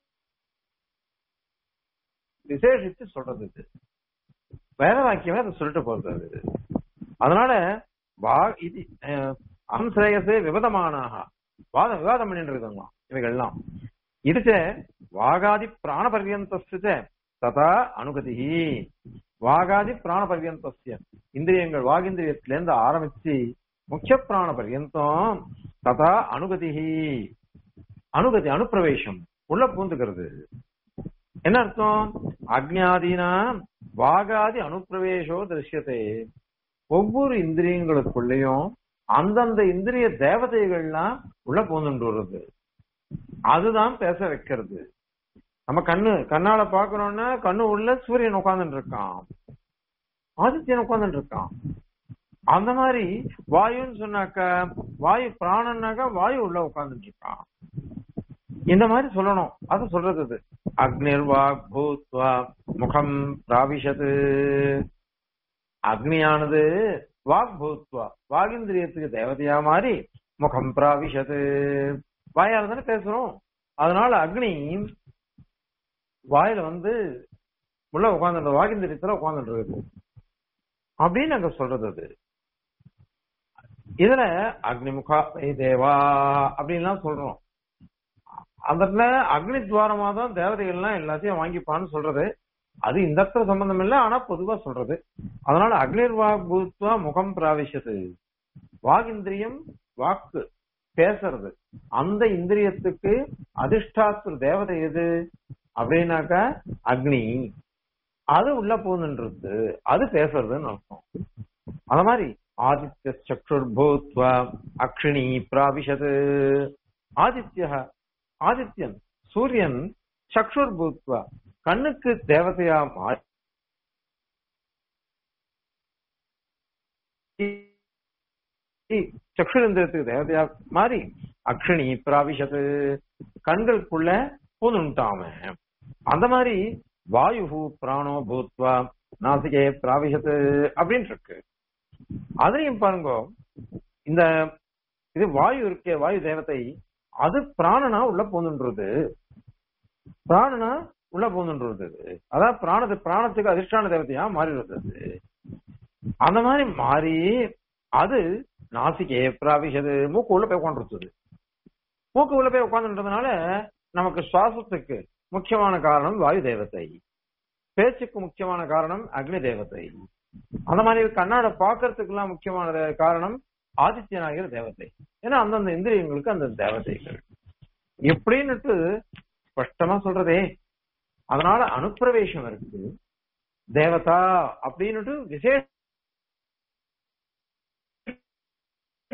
விசேஷித்து சொல்றது இது வேத வாக்கியமே அதை சொல்லிட்டு போறது அது அதனால வா இது அஹ், அகம் சிரேயசே விவதமானாக வாதம் விவாதம் பண்ணிட்டு இருக்காங்களாம் இவைகள்லாம் இதுச்ச வாகாதி பிராண பர்யந்தஸ்ய ததா அனுகதி வாகாதி பிராண பர்யந்தஸ்ய இந்திரியங்கள் வாகிந்திரியத்திலேருந்து ஆரம்பிச்சு முக்கிய பிராண பர்யந்தம் ததா அனுகதி அனுகதி அனுப்பிரவேசம் உள்ள பூந்துக்கிறது என்ன அர்த்தம் அக்ஞாதீனா வாகாதி அனுப்பிரவேசோ திருஷ்யத்தை ஒவ்வொரு இந்திரியங்களுக்குள்ளேயும் அந்தந்த இந்திரிய தேவதைகள்லாம் உள்ள பூந்துட்டு வருது அதுதான் பேச வைக்கிறது நம்ம கண்ணு கண்ணால பாக்குறோம்னா கண்ணு உள்ள சூரியன் உட்கார்ந்துட்டு இருக்கான் ஆதித்யன் உட்கார்ந்துட்டு இருக்கான் அந்த மாதிரி வாயுன்னு சொன்னாக்கா வாயு பிராணன்னாக்கா வாயு உள்ள உட்கார்ந்துட்டு இருக்கான் இந்த மாதிரி சொல்லணும் அது சொல்றது இது அக்னிர்வாக் பூத்வா முகம் பிராவிஷது அக்னியானது வாக் பூத்வா வாகிந்திரியத்துக்கு தேவதையா மாறி முகம் பிராவிஷது வாயால தானே பேசுறோம் அதனால அக்னி வாயில வந்து உள்ள உட்கார்ந்து வாகிந்திரியத்துல உட்கார்ந்துட்டு இருக்கு அப்படின்னு அங்க சொல்றது அது இதுல அக்னிமுகா வை தேவா அப்படின்லாம் சொல்றோம் அந்த இடத்துல அக்னி துவாரமா தான் தேவதைகள்லாம் எல்லாத்தையும் வாங்கிப்பான்னு சொல்றது அது இந்த இடத்துல சம்பந்தம் இல்லை ஆனா பொதுவா சொல்றது அதனால அக்னிர் வாக் பூத்வா முகம் பிராவிஷது வாகிந்திரியம் வாக்கு பேசுறது அந்த இந்திரியத்துக்கு அதிஷ்டாத்திர தேவதை எது அப்படின்னாக்கா அக்னி அது உள்ள போகுதுன்றது அது பேசுறதுன்னு அர்த்தம் அந்த மாதிரி ஆதித்ய சக்ஷுர் பூத்வா அக்ஷினி பிராவிஷது ஆதித்ய ஆதித்யன் சூரியன் சக்ஷுர் பூத்வா கண்ணுக்கு தேவதையா மாறி சக்ஷுரந்திரத்துக்கு தேவதையா மாறி அக்ஷினி பிராவிஷது கண்களுக்குள்ள பூந்துட்டாம அந்த மாதிரி வாயு பிராணோ பூத்வா நாசிகே பிராவிஷத்து அப்படின்னு இருக்கு அதுலயும் பாருங்க இந்த இது வாயு இருக்கே வாயு தேவதை அது பிராணனா உள்ள பூந்துன்றது பிராணனா உள்ள பூந்துன்றது அதான் பிராணத்து பிராணத்துக்கு அதிர்ஷ்டான தேவதையா மாறிடுறது அது. அந்த மாதிரி மாறி அது நாசிகே பிராவிஷது மூக்கு உள்ள போய் உட்காந்துருச்சது மூக்கு உள்ள போய் உட்காந்துன்றதுனால நமக்கு சுவாசத்துக்கு முக்கியமான காரணம் வாயு தேவதை பேச்சுக்கு முக்கியமான காரணம் அக்னி தேவதை அந்த மாதிரி கண்ணாட பாக்குறதுக்கு எல்லாம் முக்கியமான தே- காரணம் ஆதித்யனாகிற தேவதை ஏன்னா அந்தந்த இந்திரியங்களுக்கு அந்த தேவதைகள் எப்படின்னுட்டு ஸ்பஷ்டமா சொல்றதே அதனால அனுப்பிரவேசம் இருக்கு தேவதா அப்படின்னுட்டு விசேஷ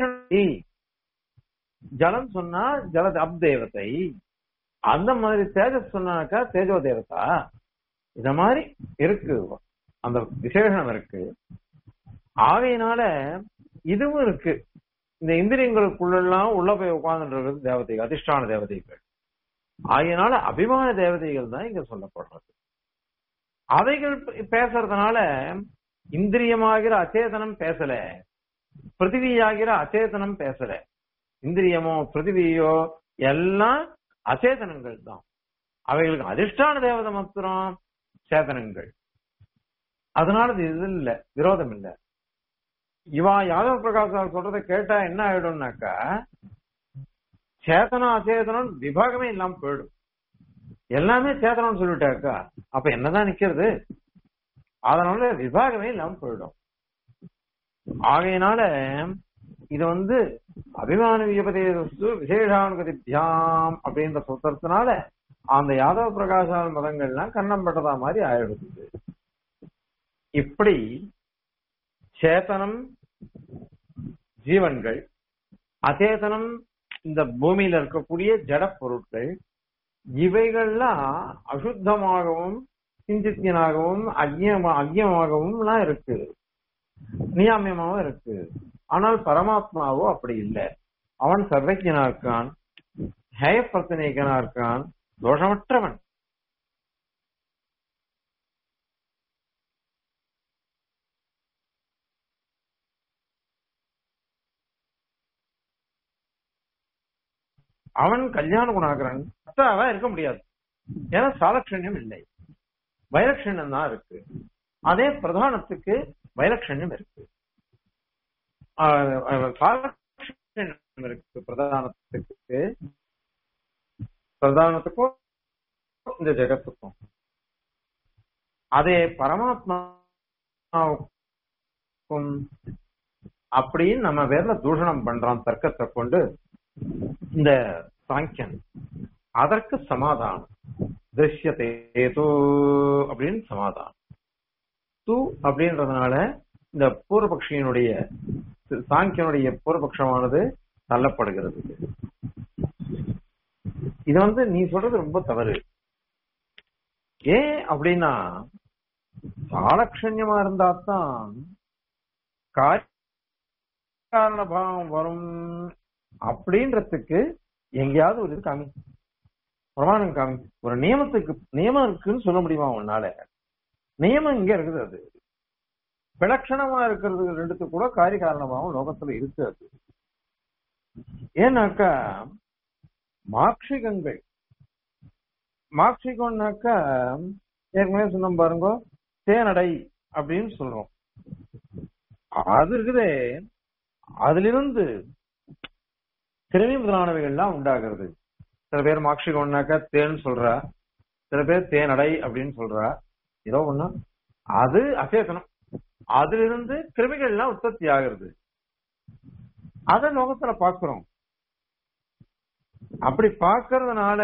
லட்சணி ஜலம் சொன்னா ஜல அப் தேவதை அந்த மாதிரி தேஜஸ் சொன்னாக்கா தேஜோ தேவதா இத மாதிரி இருக்கு அந்த விசேஷம் இருக்கு ஆகையினால இதுவும் இருக்கு இந்த இந்திரியங்களுக்குள்ளெல்லாம் உள்ள போய் உட்கார்ந்துன்றது தேவதைகள் அதிஷ்டான தேவதைகள் ஆகையினால அபிமான தேவதைகள் தான் இங்க சொல்லப்படுறது அவைகள் பேசுறதுனால இந்திரியமாகிற அச்சேதனம் பேசல பிருத்திவியாகிற அச்சேதனம் பேசல இந்திரியமோ பிருத்திவியோ எல்லாம் அச்சேதனங்கள் தான் அவைகளுக்கு அதிர்ஷ்டான தேவதை மாத்திரம் சேதனங்கள் அதனால இது இல்ல விரோதம் இல்ல இவா யாதவ பிரகாஷ் சொல்றத கேட்டா என்ன ஆயிடும்னாக்கா சேதனம் அச்சேதனம் விபாகமே இல்லாம போயிடும் எல்லாமே சேதனம்னு சொல்லிட்டாக்கா அப்ப என்னதான் நிக்கிறது அதனால விபாகமே இல்லாம போயிடும் ஆகையினால இது வந்து அபிமான விபதேசு விசேஷானுகதிபியாம் அப்படின்ற சுத்தத்தினால அந்த யாதவ பிரகாசால் மதங்கள்லாம் கண்ணம் பட்டதா மாதிரி ஆயிடுது இப்படி சேத்தனம் ஜீவன்கள் அச்சேதனம் இந்த பூமியில இருக்கக்கூடிய ஜட பொருட்கள் இவைகள்லாம் அசுத்தமாகவும் சிந்தித்தியனாகவும் அக்னியமா அக்னியமாகவும் எல்லாம் இருக்கு நியாமியமாவும் இருக்கு ஆனால் பரமாத்மாவோ அப்படி இல்லை அவன் சர்வஜனா இருக்கான் ஹேய பிரச்சனைகனா இருக்கான் தோஷமற்றவன் அவன் கல்யாண குணாகரன் அவன் இருக்க முடியாது ஏன்னா சாலட்சண்யம் இல்லை வைலட்சண்யம் தான் இருக்கு அதே பிரதானத்துக்கு வைலட்சண்யம் இருக்கு சாலட்சண்யம் இருக்கு பிரதானத்துக்கு பிரதானத்துக்கும் இந்த ஜெகத்துக்கும் அதே பரமாத்மாவுக்கும் அப்படின்னு நம்ம பேர்ல தூஷணம் பண்றான் தர்க்கத்தை கொண்டு இந்த சாங்கியன் அதற்கு சமாதானம் திருஷ்யத்தே தூ அப்படின்னு சமாதானம் தூ அப்படின்றதுனால இந்த பூர்வபக்ஷியினுடைய சாங்கியனுடைய பூர்வபக்ஷமானது தள்ளப்படுகிறது இது வந்து நீ சொல்றது ரொம்ப தவறு ஏன் அப்படின்னா சாலட்சண்யமா இருந்தா தான் காரண பாவம் வரும் அப்படின்றதுக்கு எங்கேயாவது ஒரு இது காமி பிரமாணம் காமி ஒரு நியமத்துக்கு நியமம் இருக்குன்னு சொல்ல முடியுமா உன்னால நியமம் இங்க இருக்குது அது விலட்சணமா இருக்கிறது ரெண்டுத்துக்கு கூட காரிய காரணமாகவும் லோகத்துல இருக்கு அது ஏன்னாக்கா மாக்ஷிகங்கள் மாக்ஷிகம்னாக்கா ஏற்கனவே சொன்னோம் பாருங்க தேனடை அப்படின்னு சொல்றோம் அது இருக்குதே அதிலிருந்து கிருமி முதலானவைகள்லாம் உண்டாகிறது சில பேர் மாக்ஷிகம்னாக்கா தேன் சொல்றா சில பேர் தேனடை அப்படின்னு சொல்றா ஏதோ ஒண்ணு அது அசேதனம் அதிலிருந்து கிருமிகள்லாம் உற்பத்தி ஆகிறது அத லோகத்துல பாக்குறோம் அப்படி பாக்குறதுனால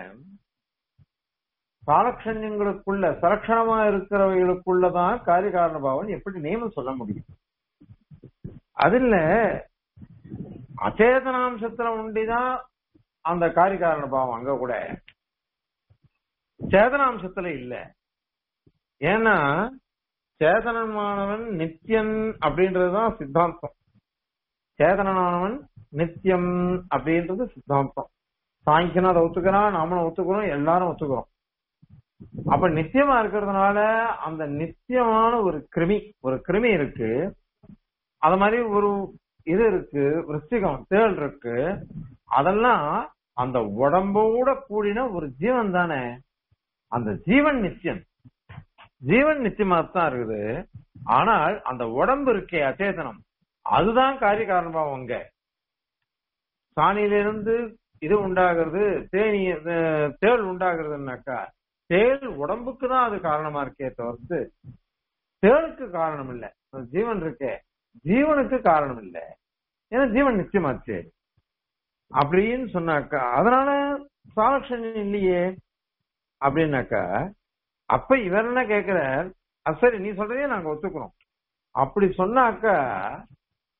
சாலட்சண்யங்களுக்குள்ள சலட்சணமா இருக்கிறவைகளுக்குள்ளதான் காரிய காரண பாவம் எப்படி நியமம் சொல்ல முடியும் அதுல அச்சேதனாம்சத்துல உண்டிதான் அந்த காரிய காரண பாவம் அங்க கூட சேதனாம்சத்துல இல்ல ஏன்னா சேதனமானவன் நித்தியன் அப்படின்றதுதான் சித்தாந்தம் சேதனமானவன் நித்தியம் அப்படின்றது சித்தாந்தம் சாங்கியனும் அதை ஒத்துக்கிறான் நாமளும் ஒத்துக்கிறோம் எல்லாரும் ஒத்துக்கிறோம் அப்ப நித்தியமா இருக்கிறதுனால அந்த நித்தியமான ஒரு கிருமி ஒரு கிருமி இருக்கு அது மாதிரி ஒரு இது இருக்கு விருச்சிகம் தேள் இருக்கு அதெல்லாம் அந்த உடம்போட கூடின ஒரு ஜீவன் தானே அந்த ஜீவன் நித்தியம் ஜீவன் நிச்சயமா தான் இருக்குது ஆனால் அந்த உடம்பு இருக்கே அச்சேதனம் அதுதான் காரிய காரணமாகும் அங்க சாணியிலிருந்து இது உண்டாகிறது தேனி தேள் உண்டாகிறதுனாக்கா தேள் உடம்புக்கு தான் அது காரணமா இருக்கே தவிர்த்து தேளுக்கு காரணம் இல்ல ஜீவன் இருக்கே ஜீவனுக்கு காரணம் இல்ல ஏன்னா ஜீவன் நிச்சயமாச்சு அப்படின்னு சொன்னாக்கா அதனால சாலட்சண்யம் இல்லையே அப்படின்னாக்கா அப்ப இவர் என்ன கேக்குறார் சரி நீ சொல்றதே நாங்க ஒத்துக்கிறோம் அப்படி சொன்னாக்கா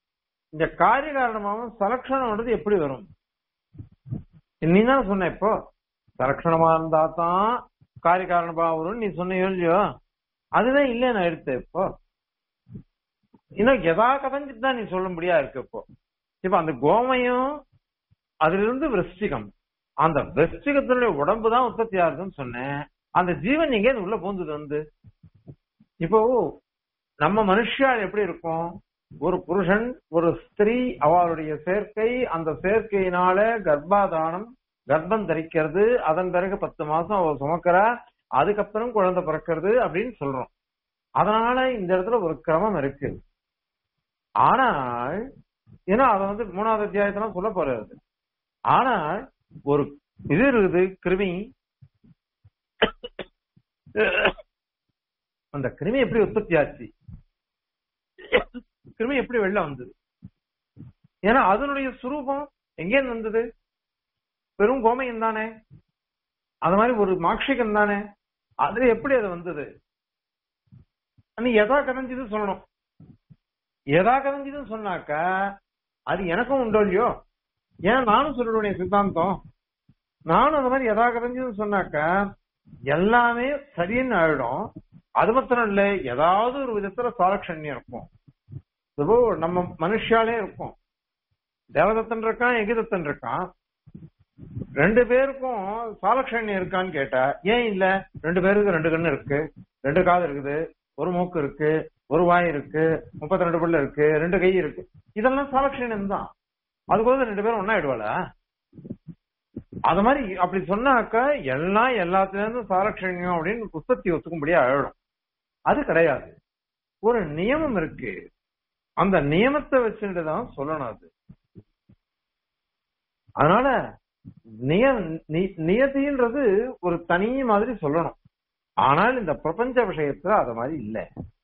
இந்த காரிய காரணமாகவும் சலட்சணம்ன்றது எப்படி வரும் நீ தான் சொன்ன இப்போ சலட்சணமா இருந்தா தான் காரிய காரணமாக வரும் நீ சொன்ன இல்லையோ அதுதான் இல்ல நான் எடுத்தேன் இப்போ இன்னும் எதா கதஞ்சிட்டு தான் நீ சொல்லும்படியா இருக்கு இப்போ இப்ப அந்த கோமயம் அதுல இருந்து விருஷ்டிகம் அந்த விருஷ்டிகத்தினுடைய உடம்பு தான் உற்பத்தி ஆகுதுன்னு சொன்னேன் அந்த ஜீவன் எங்க உள்ள பூந்தது வந்து இப்போ நம்ம மனுஷால் எப்படி இருக்கும் ஒரு புருஷன் ஒரு ஸ்திரீ அவளுடைய சேர்க்கை அந்த சேர்க்கையினால கர்ப்பாதானம் கர்ப்பம் தரிக்கிறது அதன் பிறகு பத்து மாசம் அவ சுமக்கிறா அதுக்கப்புறம் குழந்தை பிறக்கிறது அப்படின்னு சொல்றோம் அதனால இந்த இடத்துல ஒரு கிரமம் இருக்கு ஆனால் ஏன்னா அதை வந்து மூணாவது அத்தியாயத்துல சொல்ல போறது ஆனால் ஒரு இது இருக்குது கிருமி அந்த கிருமி எப்படி உற்பத்தி ஆச்சு கிருமி எப்படி வெளில வந்தது ஏன்னா அதனுடைய சுரூபம் எங்கேருந்து வந்தது பெரும் கோமயம் தானே அது மாதிரி ஒரு மாக்ஷிகம் தானே அதுல எப்படி அது வந்தது நீ எதா கதஞ்சது சொல்லணும் எதா கதஞ்சதுன்னு சொன்னாக்க அது எனக்கும் உண்டோ இல்லையோ ஏன் நானும் சொல்லுவேன் சித்தாந்தம் நானும் அந்த மாதிரி எதா கதஞ்சதுன்னு சொன்னாக்க எல்லாமே சரின்னு ஆயிடும் அது மாத்திரம் இல்ல ஏதாவது ஒரு விதத்துல சாலக்ஷண்யம் இருக்கும் இப்போ நம்ம மனுஷாலே இருக்கும் தேவதத்தன் இருக்கான் எகிதத்தன் இருக்கான் ரெண்டு பேருக்கும் சாலக்ஷண்யம் இருக்கான்னு கேட்டா ஏன் இல்ல ரெண்டு பேருக்கு ரெண்டு கண்ணு இருக்கு ரெண்டு காது இருக்குது ஒரு மூக்கு இருக்கு ஒரு வாய் இருக்கு முப்பத்தி ரெண்டு பிள்ளை இருக்கு ரெண்டு கை இருக்கு இதெல்லாம் சாலக்ஷண்யம் தான் அதுக்கு ரெண்டு பேரும் ஒன்னாயிடுவாள அது மாதிரி அப்படி சொன்னாக்க எல்லாம் எல்லாத்துல இருந்து சாலக்ஷண்யம் அப்படின்னு உற்பத்தி ஒத்துக்கும்படியா ஆயிடும் அது கிடையாது ஒரு நியமம் இருக்கு அந்த நியமத்தை வச்சுட்டு தான் சொல்லணும் அது அதனால நிய நியதின்றது ஒரு தனி மாதிரி சொல்லணும் ஆனால் இந்த பிரபஞ்ச விஷயத்துல அது மாதிரி இல்ல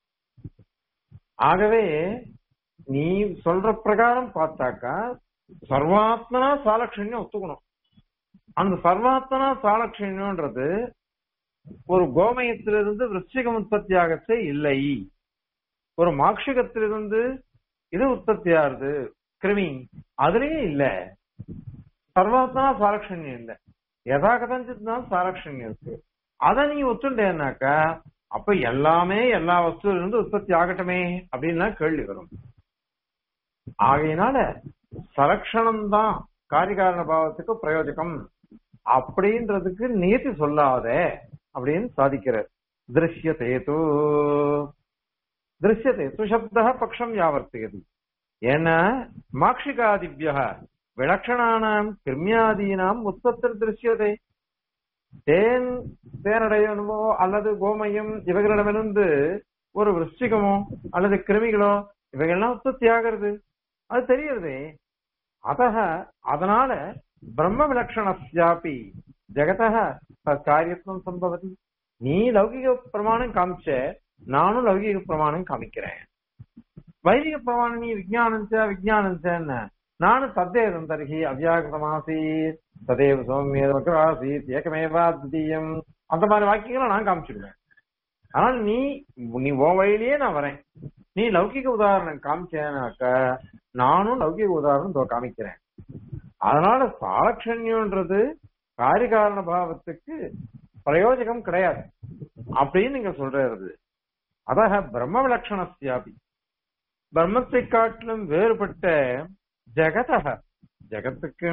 ஆகவே நீ சொல்ற பிரகாரம் பார்த்தாக்கா சர்வாத்மனா சாலக்ஷண்யம் ஒத்துக்கணும் அந்த சர்வாத்மனா சாலக்ஷண்யம்ன்றது ஒரு கோமயத்திலிருந்து விருச்சிகம் உற்பத்தி ஆகச்சே இல்லை ஒரு மாக்ஷிகத்திலிருந்து இது உற்பத்தி ஆகுது கிருமி அதுலயும் இல்ல சர்வாத்மனா சாலக்ஷண்யம் இல்ல எதா கதஞ்சித் தான் சாலக்ஷண்யம் இருக்கு அதை நீ ஒத்துண்டேனாக்கா அப்ப எல்லாமே எல்லா வஸ்துவில இருந்து உற்பத்தி ஆகட்டுமே அப்படின்னா கேள்வி வரும் ஆகையினால சலக்ஷணம் தான் காரிகாரண பாவத்துக்கு பிரயோஜகம் அப்படின்றதுக்கு நியத்தி சொல்லாத அப்படின்னு சாதிக்கிறார் திருஷ்யத்தே தூ திருஷ்யத்தை சுசப்த பக்ஷம் யாவர்த்தியது ஏன்னா மாக்ஷிகாதிபிய விலட்சணானாம் கிருமியாதீனாம் உற்பத்தர் திருஷ்யத்தை தேன் தேனடையணுமோ அல்லது கோமயம் இவைகளிடமிருந்து ஒரு விருஷ்டிகமோ அல்லது கிருமிகளோ இவைகள்லாம் உற்பத்தி ஆகிறது அது தெரியறதே அத அதனால பிரம்ம விலட்சணஸ்யாபி ஜெகத காரியத்துவம் சம்பவதி நீ லௌகிக பிரமாணம் காமிச்ச நானும் லௌகிக பிரமாணம் காமிக்கிறேன் வைதிக பிரமாணம் நீ விஜயானம் விஜயானம் என்ன நானும் தத்தேதம் தருகி அவ்யாகிருதமாசீத் ததேவ சௌமியதீத் ஏகமேவா துதியம் அந்த மாதிரி வாக்கியங்களை நான் காமிச்சிடுவேன் ஆனால் நீ நீ உன் வழியிலேயே நான் வரேன் நீ லௌகிக உதாரணம் காமிச்சேனாக்க நானும் லௌகிக உதாரணம் இதோ காமிக்கிறேன் அதனால சாலக்ஷண்யம்ன்றது காரிகாரண பாவத்துக்கு பிரயோஜகம் கிடையாது அப்படின்னு நீங்க சொல்றது அதாக பிரம்ம விலட்சணஸ்யாபி பிரம்மத்தை காட்டிலும் வேறுபட்ட ஜெகதக ஜெகத்துக்கு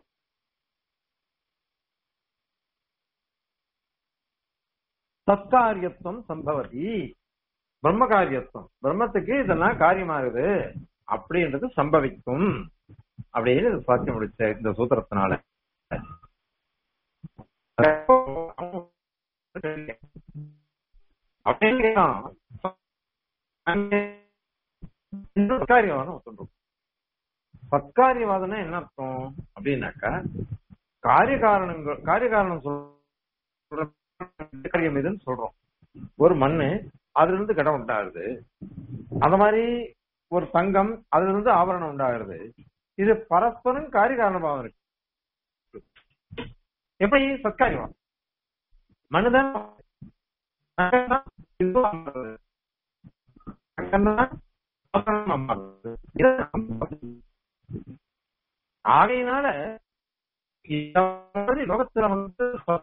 தற்காரியத்துவம் சம்பவதி பிரம்ம காரியத்துவம் பிரம்மத்துக்கு இதெல்லாம் காரியமாகுது அப்படின்றது சம்பவிக்கும் அப்படின்னு இது சாட்சி முடிச்ச இந்த சூத்திரத்தினால சத்காரியவாதம் சொல்றோம் சத்காரியவாதம்னா என்ன அர்த்தம் அப்படின்னாக்கா காரிய காரணங்கள் காரிய காரணம் சொல்ற காரியம் இதுன்னு சொல்றோம் ஒரு மண்ணு அதுல இருந்து கடம் உண்டாகுது அந்த மாதிரி ஒரு தங்கம் அதுல இருந்து ஆபரணம் உண்டாகிறது இது பரஸ்பரம் காரிய காரணமாகவும் இருக்கு எப்படி சத்காரியம் மனுதான் ஆகையினால இந்த மாதிரி லோகத்துல வந்து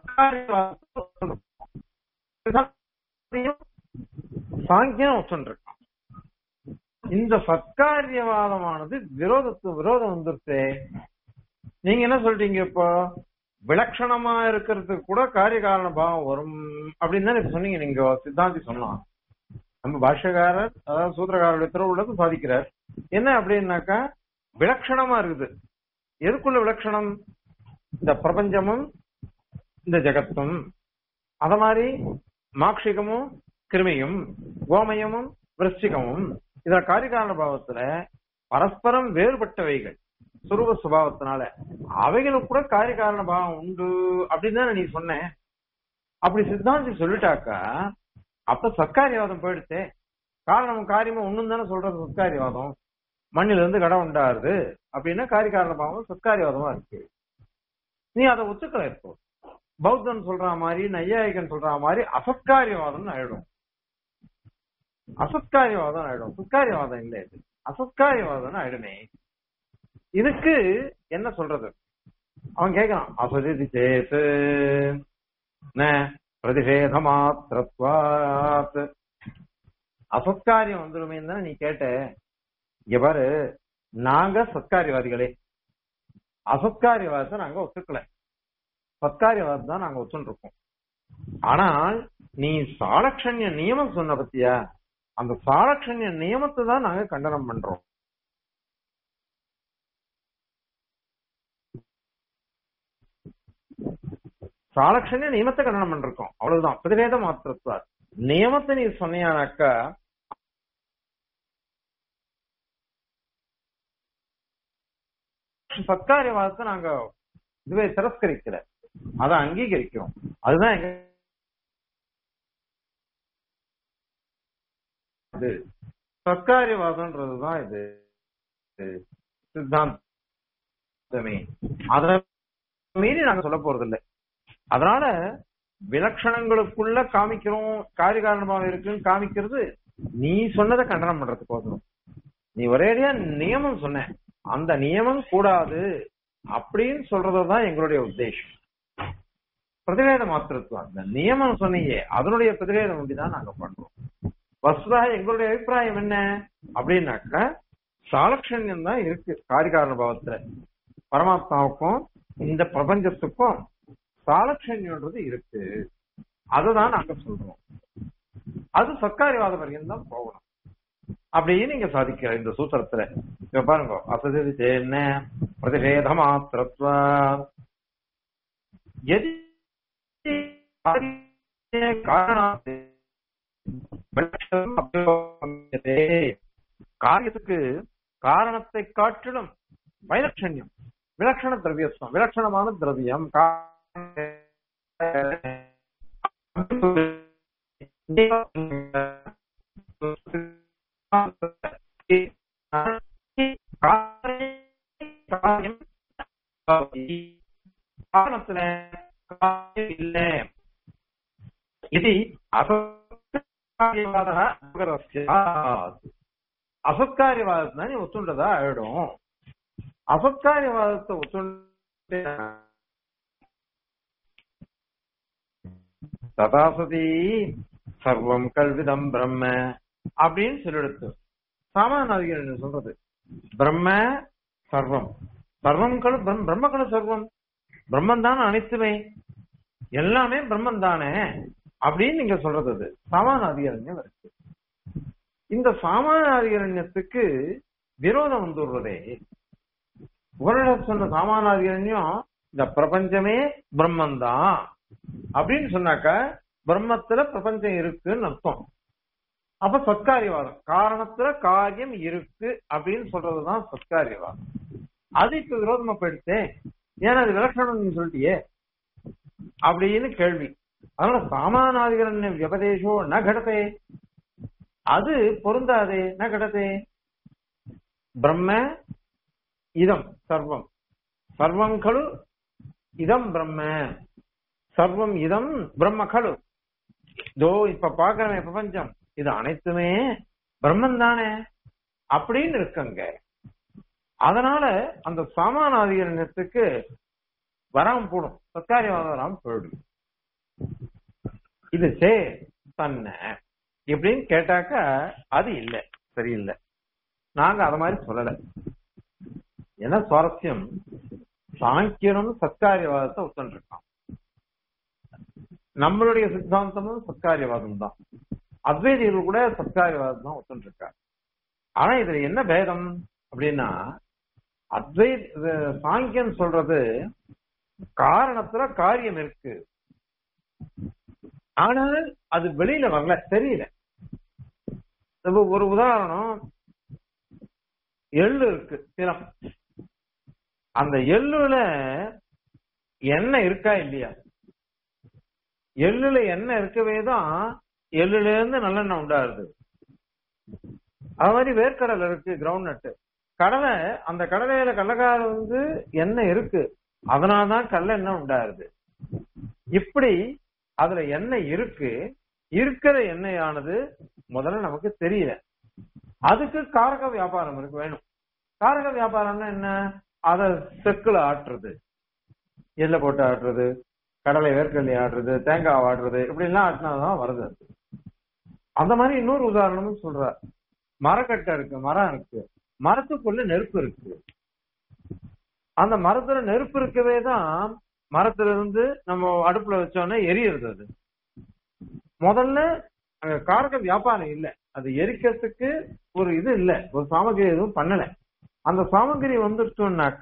சாங்கியம் ஒத்துருக்கான் இந்த சத்காரியவாதமானது விரோதத்து விரோதம் வந்துருச்சே நீங்க என்ன சொல்றீங்க இப்போ விலட்சணமா இருக்கிறதுக்கு கூட காரிய காரண பாவம் வரும் அப்படின்னு தான் சொன்னீங்க நீங்க சித்தாந்தி சொன்னான் நம்ம பாஷ்யக்காரர் அதாவது சூத்திரக்காரருடைய திருவுள்ளது சாதிக்கிறார் என்ன அப்படின்னாக்கா விலட்சணமா இருக்குது எதுக்குள்ள விலட்சணம் இந்த பிரபஞ்சமும் இந்த ஜெகத்தும் அத மாதிரி மாக்ஷிகமும் கிருமியும் கோமயமும் விருஷ்டிகமும் இதுல காரிகாரண பாவத்துல பரஸ்பரம் வேறுபட்டவைகள் சுரூப சுபாவத்தினால அவைகளுக்கு கூட காரிகாரண பாவம் உண்டு அப்படின்னு தான் நீ சொன்ன அப்படி சித்தாந்தி சொல்லிட்டாக்கா அப்ப சத்காரியவாதம் போயிடுச்சே காரணம் காரியமும் ஒண்ணும் தானே சொல்றது சத்காரியவாதம் மண்ணில இருந்து கடம் உண்டாருது அப்படின்னா காரிகாரண பாவம் சத்காரியவாதமா இருக்கு நீ அதை ஒத்துக்கல இப்போ பௌத்தன் சொல்ற மாதிரி நையாயிகன் சொல்ற மாதிரி அசத்காரியவாதம் ஆயிடும் அசத்காரியவாதம் ஆயிடும் சத்காரியவாதம் இல்லை இது அசத்காரியவாதம் ஆயிடுமே இதுக்கு என்ன சொல்றது அவன் கேட்கறான் அசதி சேத்து பிரதிஷேத மாத்திரத்வாத் அசத்காரியம் வந்துருமே தானே நீ கேட்ட இங்க பாரு நாங்க சத்காரியவாதிகளே அசத்காரியவாதத்தை நாங்க ஒத்துக்கல சத்காரியவாதம் தான் நாங்க ஒத்துன்னு இருக்கோம் ஆனால் நீ சாலக்ஷண்ய நியமம் சொன்ன பத்தியா அந்த சாலக்ஷண்ய நியமத்தை தான் நாங்க கண்டனம் பண்றோம் சாலக்ஷண்ய நியமத்தை கண்டனம் பண்றோம் அவ்வளவுதான் பிரதிவேத மாத்திரத்தார் நியமத்தை நீ சொன்னியானாக்கா சத்காரியவாதத்தை நாங்க இதுவே திரஸ்கரிக்கல அதை அங்கீகரிக்கிறோம் அதுதான் எங்க இது சத்காரியவாதம்ன்றதுதான் இது சித்தாந்தமே அத மீறி நாங்க சொல்ல போறது இல்லை அதனால விலட்சணங்களுக்குள்ள காமிக்கிறோம் காரிய காரணமாக இருக்குன்னு காமிக்கிறது நீ சொன்னதை கண்டனம் பண்றதுக்கோசரம் நீ ஒரேடியா நியமம் சொன்ன அந்த நியமம் கூடாது அப்படின்னு சொல்றதுதான் எங்களுடைய உத்தேசம் பிரதிவேத மாத்திரத்துவம் அந்த நியமம் சொன்னீங்க அதனுடைய பிரதிவேதம் ஒண்டிதான் நாங்க பண்றோம் வசுதாக எங்களுடைய அபிப்பிராயம் என்ன அப்படின்னாக்கா சாலக்ஷண்யம் தான் இருக்கு காரிகாரண பாவத்துல பரமாத்மாவுக்கும் இந்த பிரபஞ்சத்துக்கும் சாலக்ஷண்யன்றது இருக்கு அதுதான் நாங்க சொல்றோம் அது சர்க்காரிவாத வரையும் தான் போகணும் அப்படியே நீங்க சாதிக்கிற இந்த சூத்திரத்துல இப்ப பாருங்க அசதி என்ன பிரதிஷேத மாத்திரத்வ எதி காரியத்துக்கு காரணத்தை காட்டிலும் வைலட்சண்யம் விலட்சண திரவியத்துவம் விலட்சணமான திரவியம் காரணத்துல இல்ல இது அசத்காரியவாத அசத்காரியவாதத்தை நீ ஒத்துண்டதா ஆயிடும் அசத்காரியவாதத்தை ஒத்துண்டு ததாசதி சர்வம் கல்விதம் பிரம்ம அப்படின்னு சொல்லிடுத்து சாமானியர்கள் சொல்றது பிரம்ம சர்வம் சர்வம் கழு பிரம்ம கழு சர்வம் பிரம்மன் தானே அனைத்துமே எல்லாமே பிரம்மன் தானே அப்படின்னு நீங்க சொல்றது அது சாமான அதிகரண்யம் இருக்கு இந்த சாமான அதிகரண்யத்துக்கு விரோதம் வந்துடுறதே உபனிஷத் சொன்ன சாமான அதிகரண்யம் இந்த பிரபஞ்சமே பிரம்மன் தான் அப்படின்னு சொன்னாக்க பிரம்மத்துல பிரபஞ்சம் இருக்குன்னு அர்த்தம் அப்ப சத்காரியவாதம் காரணத்துல காரியம் இருக்கு அப்படின்னு சொல்றதுதான் சத்காரியவாதம் அது இப்ப விரோதமா போயிடுச்சே ஏன்னா அது விலட்சணம் நீ சொல்லிட்டியே அப்படின்னு கேள்வி அதனால சாமானாதிகரண்ய வியபதேசோ ந கடத்தே அது பொருந்தாதே ந கடத்தே பிரம்ம இதம் சர்வம் சர்வம் கழு இதம் பிரம்ம சர்வம் இதம் பிரம்ம கழு தோ இப்ப பாக்குறமே பிரபஞ்சம் இது அனைத்துமே பிரம்மன் தானே அப்படின்னு இருக்குங்க அதனால அந்த சமானாதிகரணத்துக்கு வராம போடும் சத்காரியவாதம் வராம போயிடும் இது சே தன்ன இப்படின்னு கேட்டாக்கா அது இல்லை சரியில்லை நாங்க அத மாதிரி சொல்லல என்ன சுவாரஸ்யம் சாங்கியனும் சத்காரியவாதத்தை ஒத்துருக்கான் நம்மளுடைய சித்தாந்தமும் சத்காரியவாதம் தான் அத்வைதிகள் கூட சத்காரியவாதம் தான் ஒத்துருக்காங்க ஆனா இதுல என்ன பேதம் அப்படின்னா அத்வை இது சாங்கியன் சொல்றது காரணத்துல காரியம் இருக்கு ஆனால் அது வெளியில வரல தெரியல இப்ப ஒரு உதாரணம் எள்ளு இருக்கு தினம் அந்த எள்ளுல எண்ணெய் இருக்கா இல்லையா எள்ளுல எண்ணெய் இருக்கவே தான் எள்ளுல இருந்து நல்லெண்ணெய் உண்டாருது அது மாதிரி வேர்க்கடலை இருக்கு கிரவுண்ட் நட்டு கடலை அந்த கடலையில கடலக்கார வந்து எண்ணெய் இருக்கு அதனாலதான் கடலெண்ணெய் உண்டாருது இப்படி அதுல எண்ணெய் இருக்கு இருக்கிற எண்ணெயானது முதல்ல நமக்கு தெரியல அதுக்கு காரக வியாபாரம் இருக்கு வேணும் காரக வியாபாரம்னா என்ன அத செக்குல ஆட்டுறது எள்ள போட்டு ஆட்டுறது கடலை வேர்க்கடலை ஆடுறது தேங்காய் ஆடுறது இப்படி எல்லாம் ஆட்டினாதான் வருது அது. அந்த மாதிரி இன்னொரு உதாரணமும் சொல்றார் மரக்கட்டை இருக்கு மரம் இருக்கு மரத்துக்குள்ள நெருப்பு இருக்கு அந்த மரத்துல நெருப்பு இருக்கவே தான் மரத்துல இருந்து நம்ம அடுப்புல வச்சோன்னே எரியுறது அது முதல்ல அங்க காரக வியாபாரம் இல்ல அது எரிக்கிறதுக்கு ஒரு இது இல்ல ஒரு சாமகிரி எதுவும் பண்ணல அந்த சாமகிரி வந்துட்டோம்னாக்க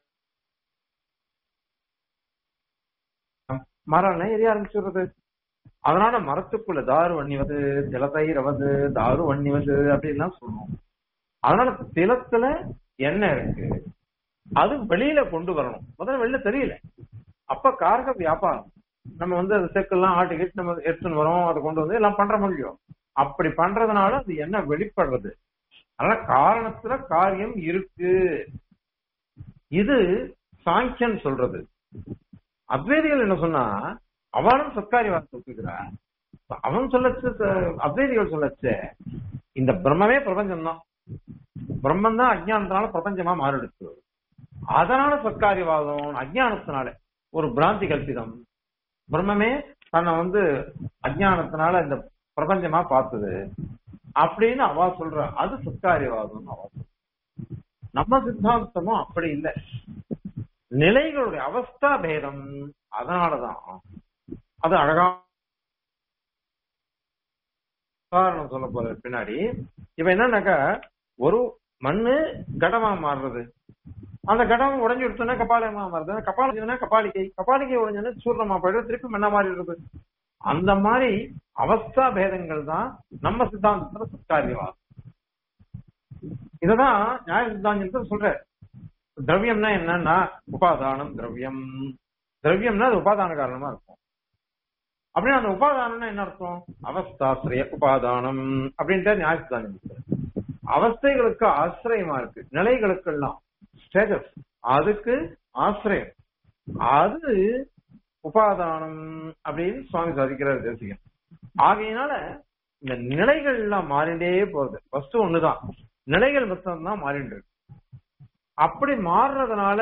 மரம் எரிய ஆரம்பிச்சிடுறது அதனால மரத்துக்குள்ள தாரு வன்னிவது திலத்தை ரவது தாரு வன்னிவது அப்படின்லாம் சொல்லுவோம் அதனால திலத்துல எண்ணெய் இருக்கு அது வெளியில கொண்டு வரணும் முதல்ல வெளில தெரியல அப்ப காரக வியாபாரம் நம்ம வந்து அது செக்கெல்லாம் ஆட்டிக்கிட்டு நம்ம எடுத்துன்னு வரோம் அதை கொண்டு வந்து எல்லாம் பண்ற முடியும் அப்படி பண்றதுனால அது என்ன வெளிப்படுறது அதனால காரணத்துல காரியம் இருக்கு இது சாங்கியன் சொல்றது அத்வைதிகள் என்ன சொன்னா அவனும் சத்காரியவாதத்தை ஒத்துக்கிறா அவன் சொல்லச்சு அத்வைதிகள் சொல்லச்சு இந்த பிரம்மமே பிரபஞ்சம் தான் பிரம்மன் தான் அஜ்ஞானத்தினால பிரபஞ்சமா மாறிடுச்சு அதனால சத்காரியவாதம் அஜ்ஞானத்தினால ஒரு பிராந்தி கல்பிதம் பிரம்மமே தன்னை வந்து அஜ்ஞானத்தினால இந்த பிரபஞ்சமா பார்த்தது அப்படின்னு அவ சொல்ற அது சத்காரியவாதம் அவ சொல்றா. நம்ம சித்தாந்தமும் அப்படி இல்லை நிலைகளுடைய அவஸ்தா பேதம் அதனாலதான் அது அழகா உதாரணம் சொல்ல போற பின்னாடி இப்ப என்னன்னாக்கா ஒரு மண்ணு கடமா மாறுறது அந்த கடம் உடைஞ்சு விடுச்சுன்னா கபாலமா மாறுது அந்த கபாலினா கபாலிகை கபாலிகை உடைஞ்சோன்னா சூர்ணமா போயிடுது திருப்பி மண்ணா மாறிடுறது அந்த மாதிரி அவஸ்தா பேதங்கள் தான் நம்ம சித்தாந்தத்துல சத்காரியவாதம் இததான் நியாய சித்தாந்தத்துல சொல்ற திரவியம்னா என்னன்னா உபாதானம் திரவியம் திரவியம்னா அது உபாதான காரணமா இருக்கும் அப்படின்னா அந்த உபாதானம்னா என்ன அர்த்தம் அவஸ்தாசிரிய உபாதானம் அப்படின்ட்டு நியாய சித்தாந்தம் அவஸ்தைகளுக்கு ஆசிரியமா இருக்கு நிலைகளுக்கெல்லாம் ஸ்டேட்டஸ் அதுக்கு ஆசிரியம் அது உபாதானம் அப்படின்னு சுவாமி சாதிக்கிறார் தேசிகன் ஆகையினால இந்த நிலைகள் எல்லாம் மாறிண்டே போகுது ஃபர்ஸ்ட் ஒண்ணுதான் நிலைகள் மொத்தம் தான் மாறிண்டு இருக்கு அப்படி மாறுறதுனால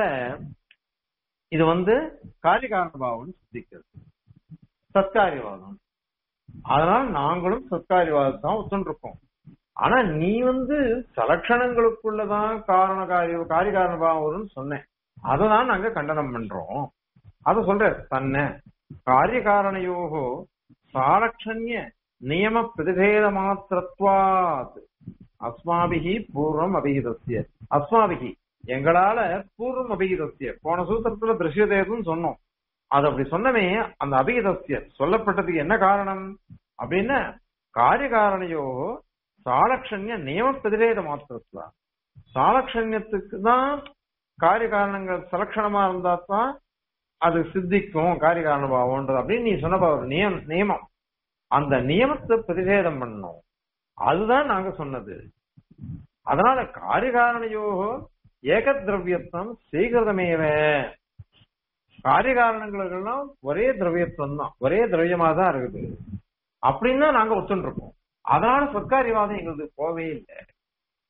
இது வந்து காரியகாரணபாவம் சித்திக்கிறது சத்காரியவாதம் அதனால நாங்களும் சத்காரியவாதம் தான் ஒத்துருக்கோம் ஆனா நீ வந்து சலட்சணங்களுக்குள்ளதான் காரண காரிய காரியகாரணபாவம் வரும்னு சொன்னேன் அததான் நாங்க கண்டனம் பண்றோம் அத சொல்ற தன்ன காரியகாரணையோகோ சாலட்சண்ய நியம பிரதிபேத மாத்திரத்வாத் அஸ்மாபிகி பூர்வம் அபிகிதசிய அஸ்மாபிகி எங்களால பூர்வம் அபிகிதசிய போன சூத்திரத்துல திருஷ்யதேதுன்னு சொன்னோம் அது அப்படி சொன்னமே அந்த அபிகிதசிய சொல்லப்பட்டதுக்கு என்ன காரணம் அப்படின்னா காரியகாரணையோ சாலட்சண்ய நியம பிரதிபேத மாத்திரத்துல சாலட்சண்யத்துக்கு தான் காரிய காரணங்கள் சலட்சணமா இருந்தா தான் அது சித்திக்கும் காரிய காரணமாகும்ன்றது அப்படின்னு நீ சொன்ன ஒரு நியம் நியமம் அந்த நியமத்தை பிரதிஷேதம் பண்ணணும் அதுதான் நாங்க சொன்னது அதனால காரியகாரணையோகோ ஏக திரவியத்துவம் சீக்கிரதமேவ காரியகாரணங்களுக்கெல்லாம் ஒரே திரவியத்துவம் தான் ஒரே திரவியமா தான் இருக்குது அப்படின்னு நாங்க ஒத்துருக்கோம் அதனால சொற்காரியவாதம் எங்களுக்கு போவே இல்லை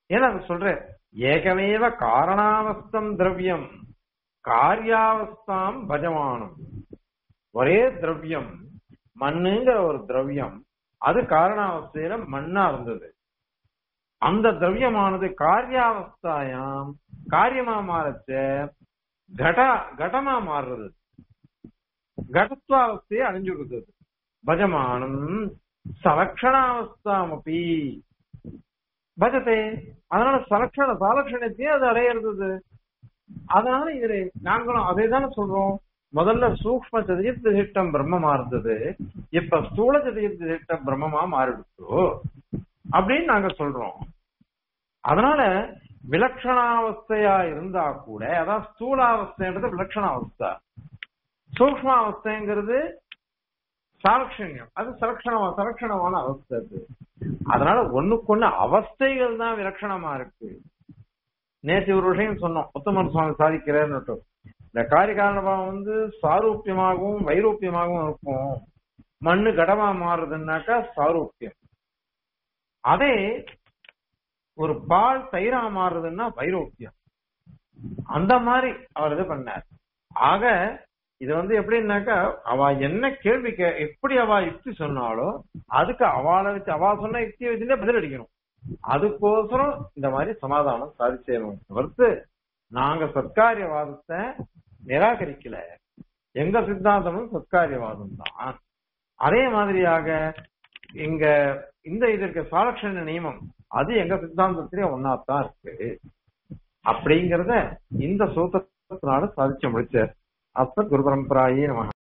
ஏன்னா அது சொல்ற ஏகமேவ காரணாவஸ்தம் திரவியம் காரியாவஸ்தாம் பஜமானம் ஒரே திரவியம் மண்ணுங்கிற ஒரு திரவியம் அது காரணாவஸ்தையில மண்ணா இருந்தது அந்த திரவியமானது காரியாவஸ்தாயாம் காரியமா மாறச்ச கட கடமா மாறுறது கடத்வாவஸ்தையை அடைஞ்சு விடுறது பஜமானம் சலக்ஷணாவஸ்தாமப்பி பஜத்தை அதனால சலக்ஷண சாலக்ஷணத்தையும் அது அடையிறது அதனால இதுல நாங்களும் அதே தானே சொல்றோம் முதல்ல சூக்ம சதீர்த்த திட்டம் பிரம்மமா இருந்தது இப்ப ஸ்தூல சதீர்த்த திட்டம் பிரம்மமா மாறிடுச்சு அப்படின்னு நாங்க சொல்றோம் அதனால விலட்சணாவஸ்தையா இருந்தா கூட அதான் ஸ்தூலாவஸ்தைன்றது விலட்சணாவஸ்தா சூக்மாவஸ்தைங்கிறது சாலட்சண்யம் அது சலட்சணமா சலட்சணமான அவஸ்தை அது அதனால ஒண்ணுக்கொண்ணு அவஸ்தைகள் தான் விலட்சணமா இருக்கு நேற்று ஒரு விஷயம் சொன்னோம் உத்தமர் சுவாமி சாதிக்கிறார்னு இந்த காரிகாரணபாவம் வந்து சாரூப்பியமாகவும் வைரூப்பியமாகவும் இருக்கும் மண்ணு கடமா மாறுதுன்னாக்கா சாரூப்பியம் அதே ஒரு பால் தயிரா மாறுதுன்னா வைரோக்கியம் அந்த மாதிரி அவர் இது பண்ணார் ஆக இது வந்து எப்படின்னாக்கா அவ என்ன கேள்வி கே எப்படி அவ யுக்தி சொன்னாலோ அதுக்கு அவளை வச்சு அவ சொன்ன யுக்தியை வச்சுட்டே பதில் அடிக்கணும் அதுக்கோசரம் இந்த மாதிரி சமாதானம் சாதிச்சேரும் தவிர்த்து நாங்க சத்காரியவாதத்தை நிராகரிக்கல எங்க சித்தாந்தமும் சத்காரியவாதம் தான் அதே மாதிரியாக இங்க இந்த இதற்கு சாலக்ஷண நியமம் அது எங்க சித்தாந்தத்திலே ஒன்னாத்தான் இருக்கு அப்படிங்கறத இந்த சூத்திரத்தினால சாதிச்சு முடிச்சார் அஸ்மத் குரு பரம்பராயே நம